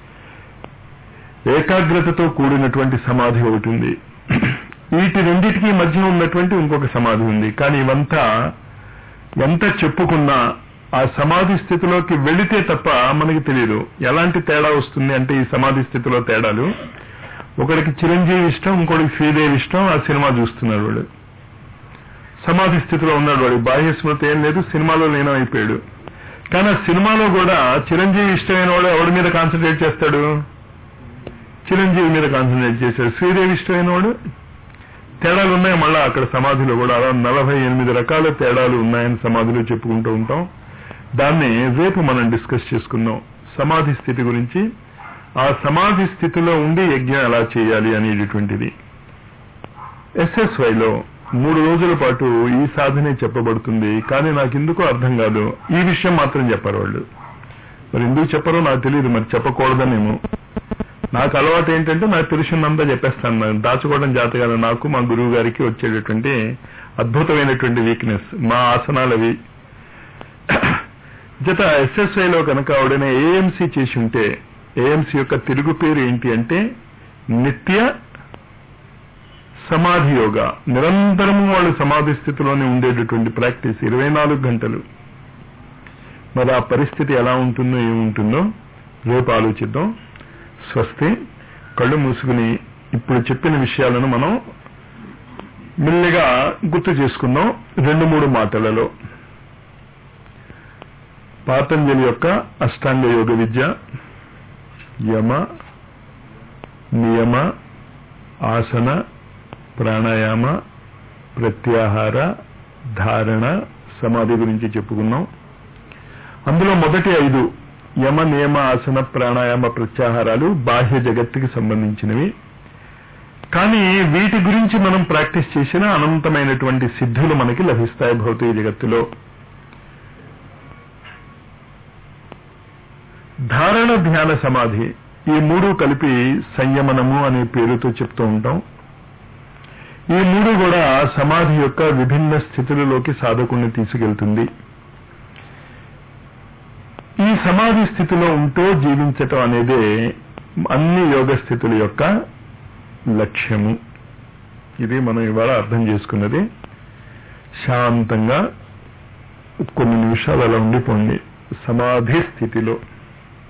ఏకాగ్రతతో కూడినటువంటి సమాధి ఒకటి ఉంది వీటి రెండింటికి మధ్య ఉన్నటువంటి ఇంకొక సమాధి ఉంది కానీ ఇవంతా ఎంత చెప్పుకున్నా ఆ సమాధి స్థితిలోకి వెళితే తప్ప మనకి తెలియదు ఎలాంటి తేడా వస్తుంది అంటే ఈ సమాధి స్థితిలో తేడాలు ఒకడికి చిరంజీవి ఇష్టం ఇంకోటికి శ్రీదేవి ఇష్టం ఆ సినిమా చూస్తున్నాడు వాడు సమాధి స్థితిలో ఉన్నాడు వాడు బాహ్య స్మృతి ఏం లేదు సినిమాలో లీనం అయిపోయాడు కానీ ఆ సినిమాలో కూడా చిరంజీవి ఇష్టమైన వాడు ఎవడి మీద కాన్సన్ట్రేట్ చేస్తాడు చిరంజీవి మీద కాన్సన్ట్రేట్ చేశాడు శ్రీదేవి ఇష్టమైన వాడు తేడాలు ఉన్నాయి మళ్ళా అక్కడ సమాధిలో కూడా అలా నలభై ఎనిమిది రకాల తేడాలు ఉన్నాయని సమాధిలో చెప్పుకుంటూ ఉంటాం దాన్ని రేపు మనం డిస్కస్ చేసుకుందాం సమాధి స్థితి గురించి ఆ సమాధి స్థితిలో ఉండి యజ్ఞం ఎలా చేయాలి అనేటటువంటిది ఎస్ఎస్వైలో మూడు రోజుల పాటు ఈ సాధనే చెప్పబడుతుంది కానీ నాకు ఎందుకో అర్థం కాదు ఈ విషయం మాత్రం చెప్పారు వాళ్ళు మరి ఎందుకు చెప్పరో నాకు తెలియదు మరి చెప్పకూడదనేమో నాకు అలవాటు ఏంటంటే నాకు తెలిసినంతా చెప్పేస్తాను నాకు దాచుకోవడం జాత కాదు నాకు మా గురువు గారికి వచ్చేటటువంటి అద్భుతమైనటువంటి వీక్నెస్ మా ఆసనాలు అవి జత ఎస్ఎస్ఐలో కనుక ఆవిడనే ఏఎంసీ చేసి ఉంటే ఏఎంసీ యొక్క తెలుగు పేరు ఏంటి అంటే నిత్య సమాధి యోగా నిరంతరము వాళ్ళు సమాధి స్థితిలోనే ఉండేటటువంటి ప్రాక్టీస్ ఇరవై నాలుగు గంటలు మరి ఆ పరిస్థితి ఎలా ఉంటుందో ఏముంటుందో రేపు ఆలోచిద్దాం స్వస్తి కళ్ళు మూసుకుని ఇప్పుడు చెప్పిన విషయాలను మనం మెల్లిగా గుర్తు చేసుకుందాం రెండు మూడు మాటలలో పాతంజలి యొక్క అష్టాంగ యోగ విద్య యమ నియమ ఆసన ప్రాణాయామ ప్రత్యాహార ధారణ సమాధి గురించి చెప్పుకున్నాం అందులో మొదటి ఐదు యమ నియమ ఆసన ప్రాణాయామ ప్రత్యాహారాలు బాహ్య జగత్తుకి సంబంధించినవి కానీ వీటి గురించి మనం ప్రాక్టీస్ చేసిన అనంతమైనటువంటి సిద్ధులు మనకి లభిస్తాయి భౌతిక జగత్తులో ధారణ ధ్యాన సమాధి ఈ మూడు కలిపి సంయమనము అనే పేరుతో చెప్తూ ఉంటాం ఈ మూడు కూడా సమాధి యొక్క విభిన్న స్థితులలోకి సాధకుణ్ణి తీసుకెళ్తుంది ఈ సమాధి స్థితిలో ఉంటూ జీవించటం అనేదే అన్ని యోగ స్థితుల యొక్క లక్ష్యము ఇది మనం ఇవాళ అర్థం చేసుకున్నది శాంతంగా కొన్ని నిమిషాలు అలా ఉండిపోండి సమాధి స్థితిలో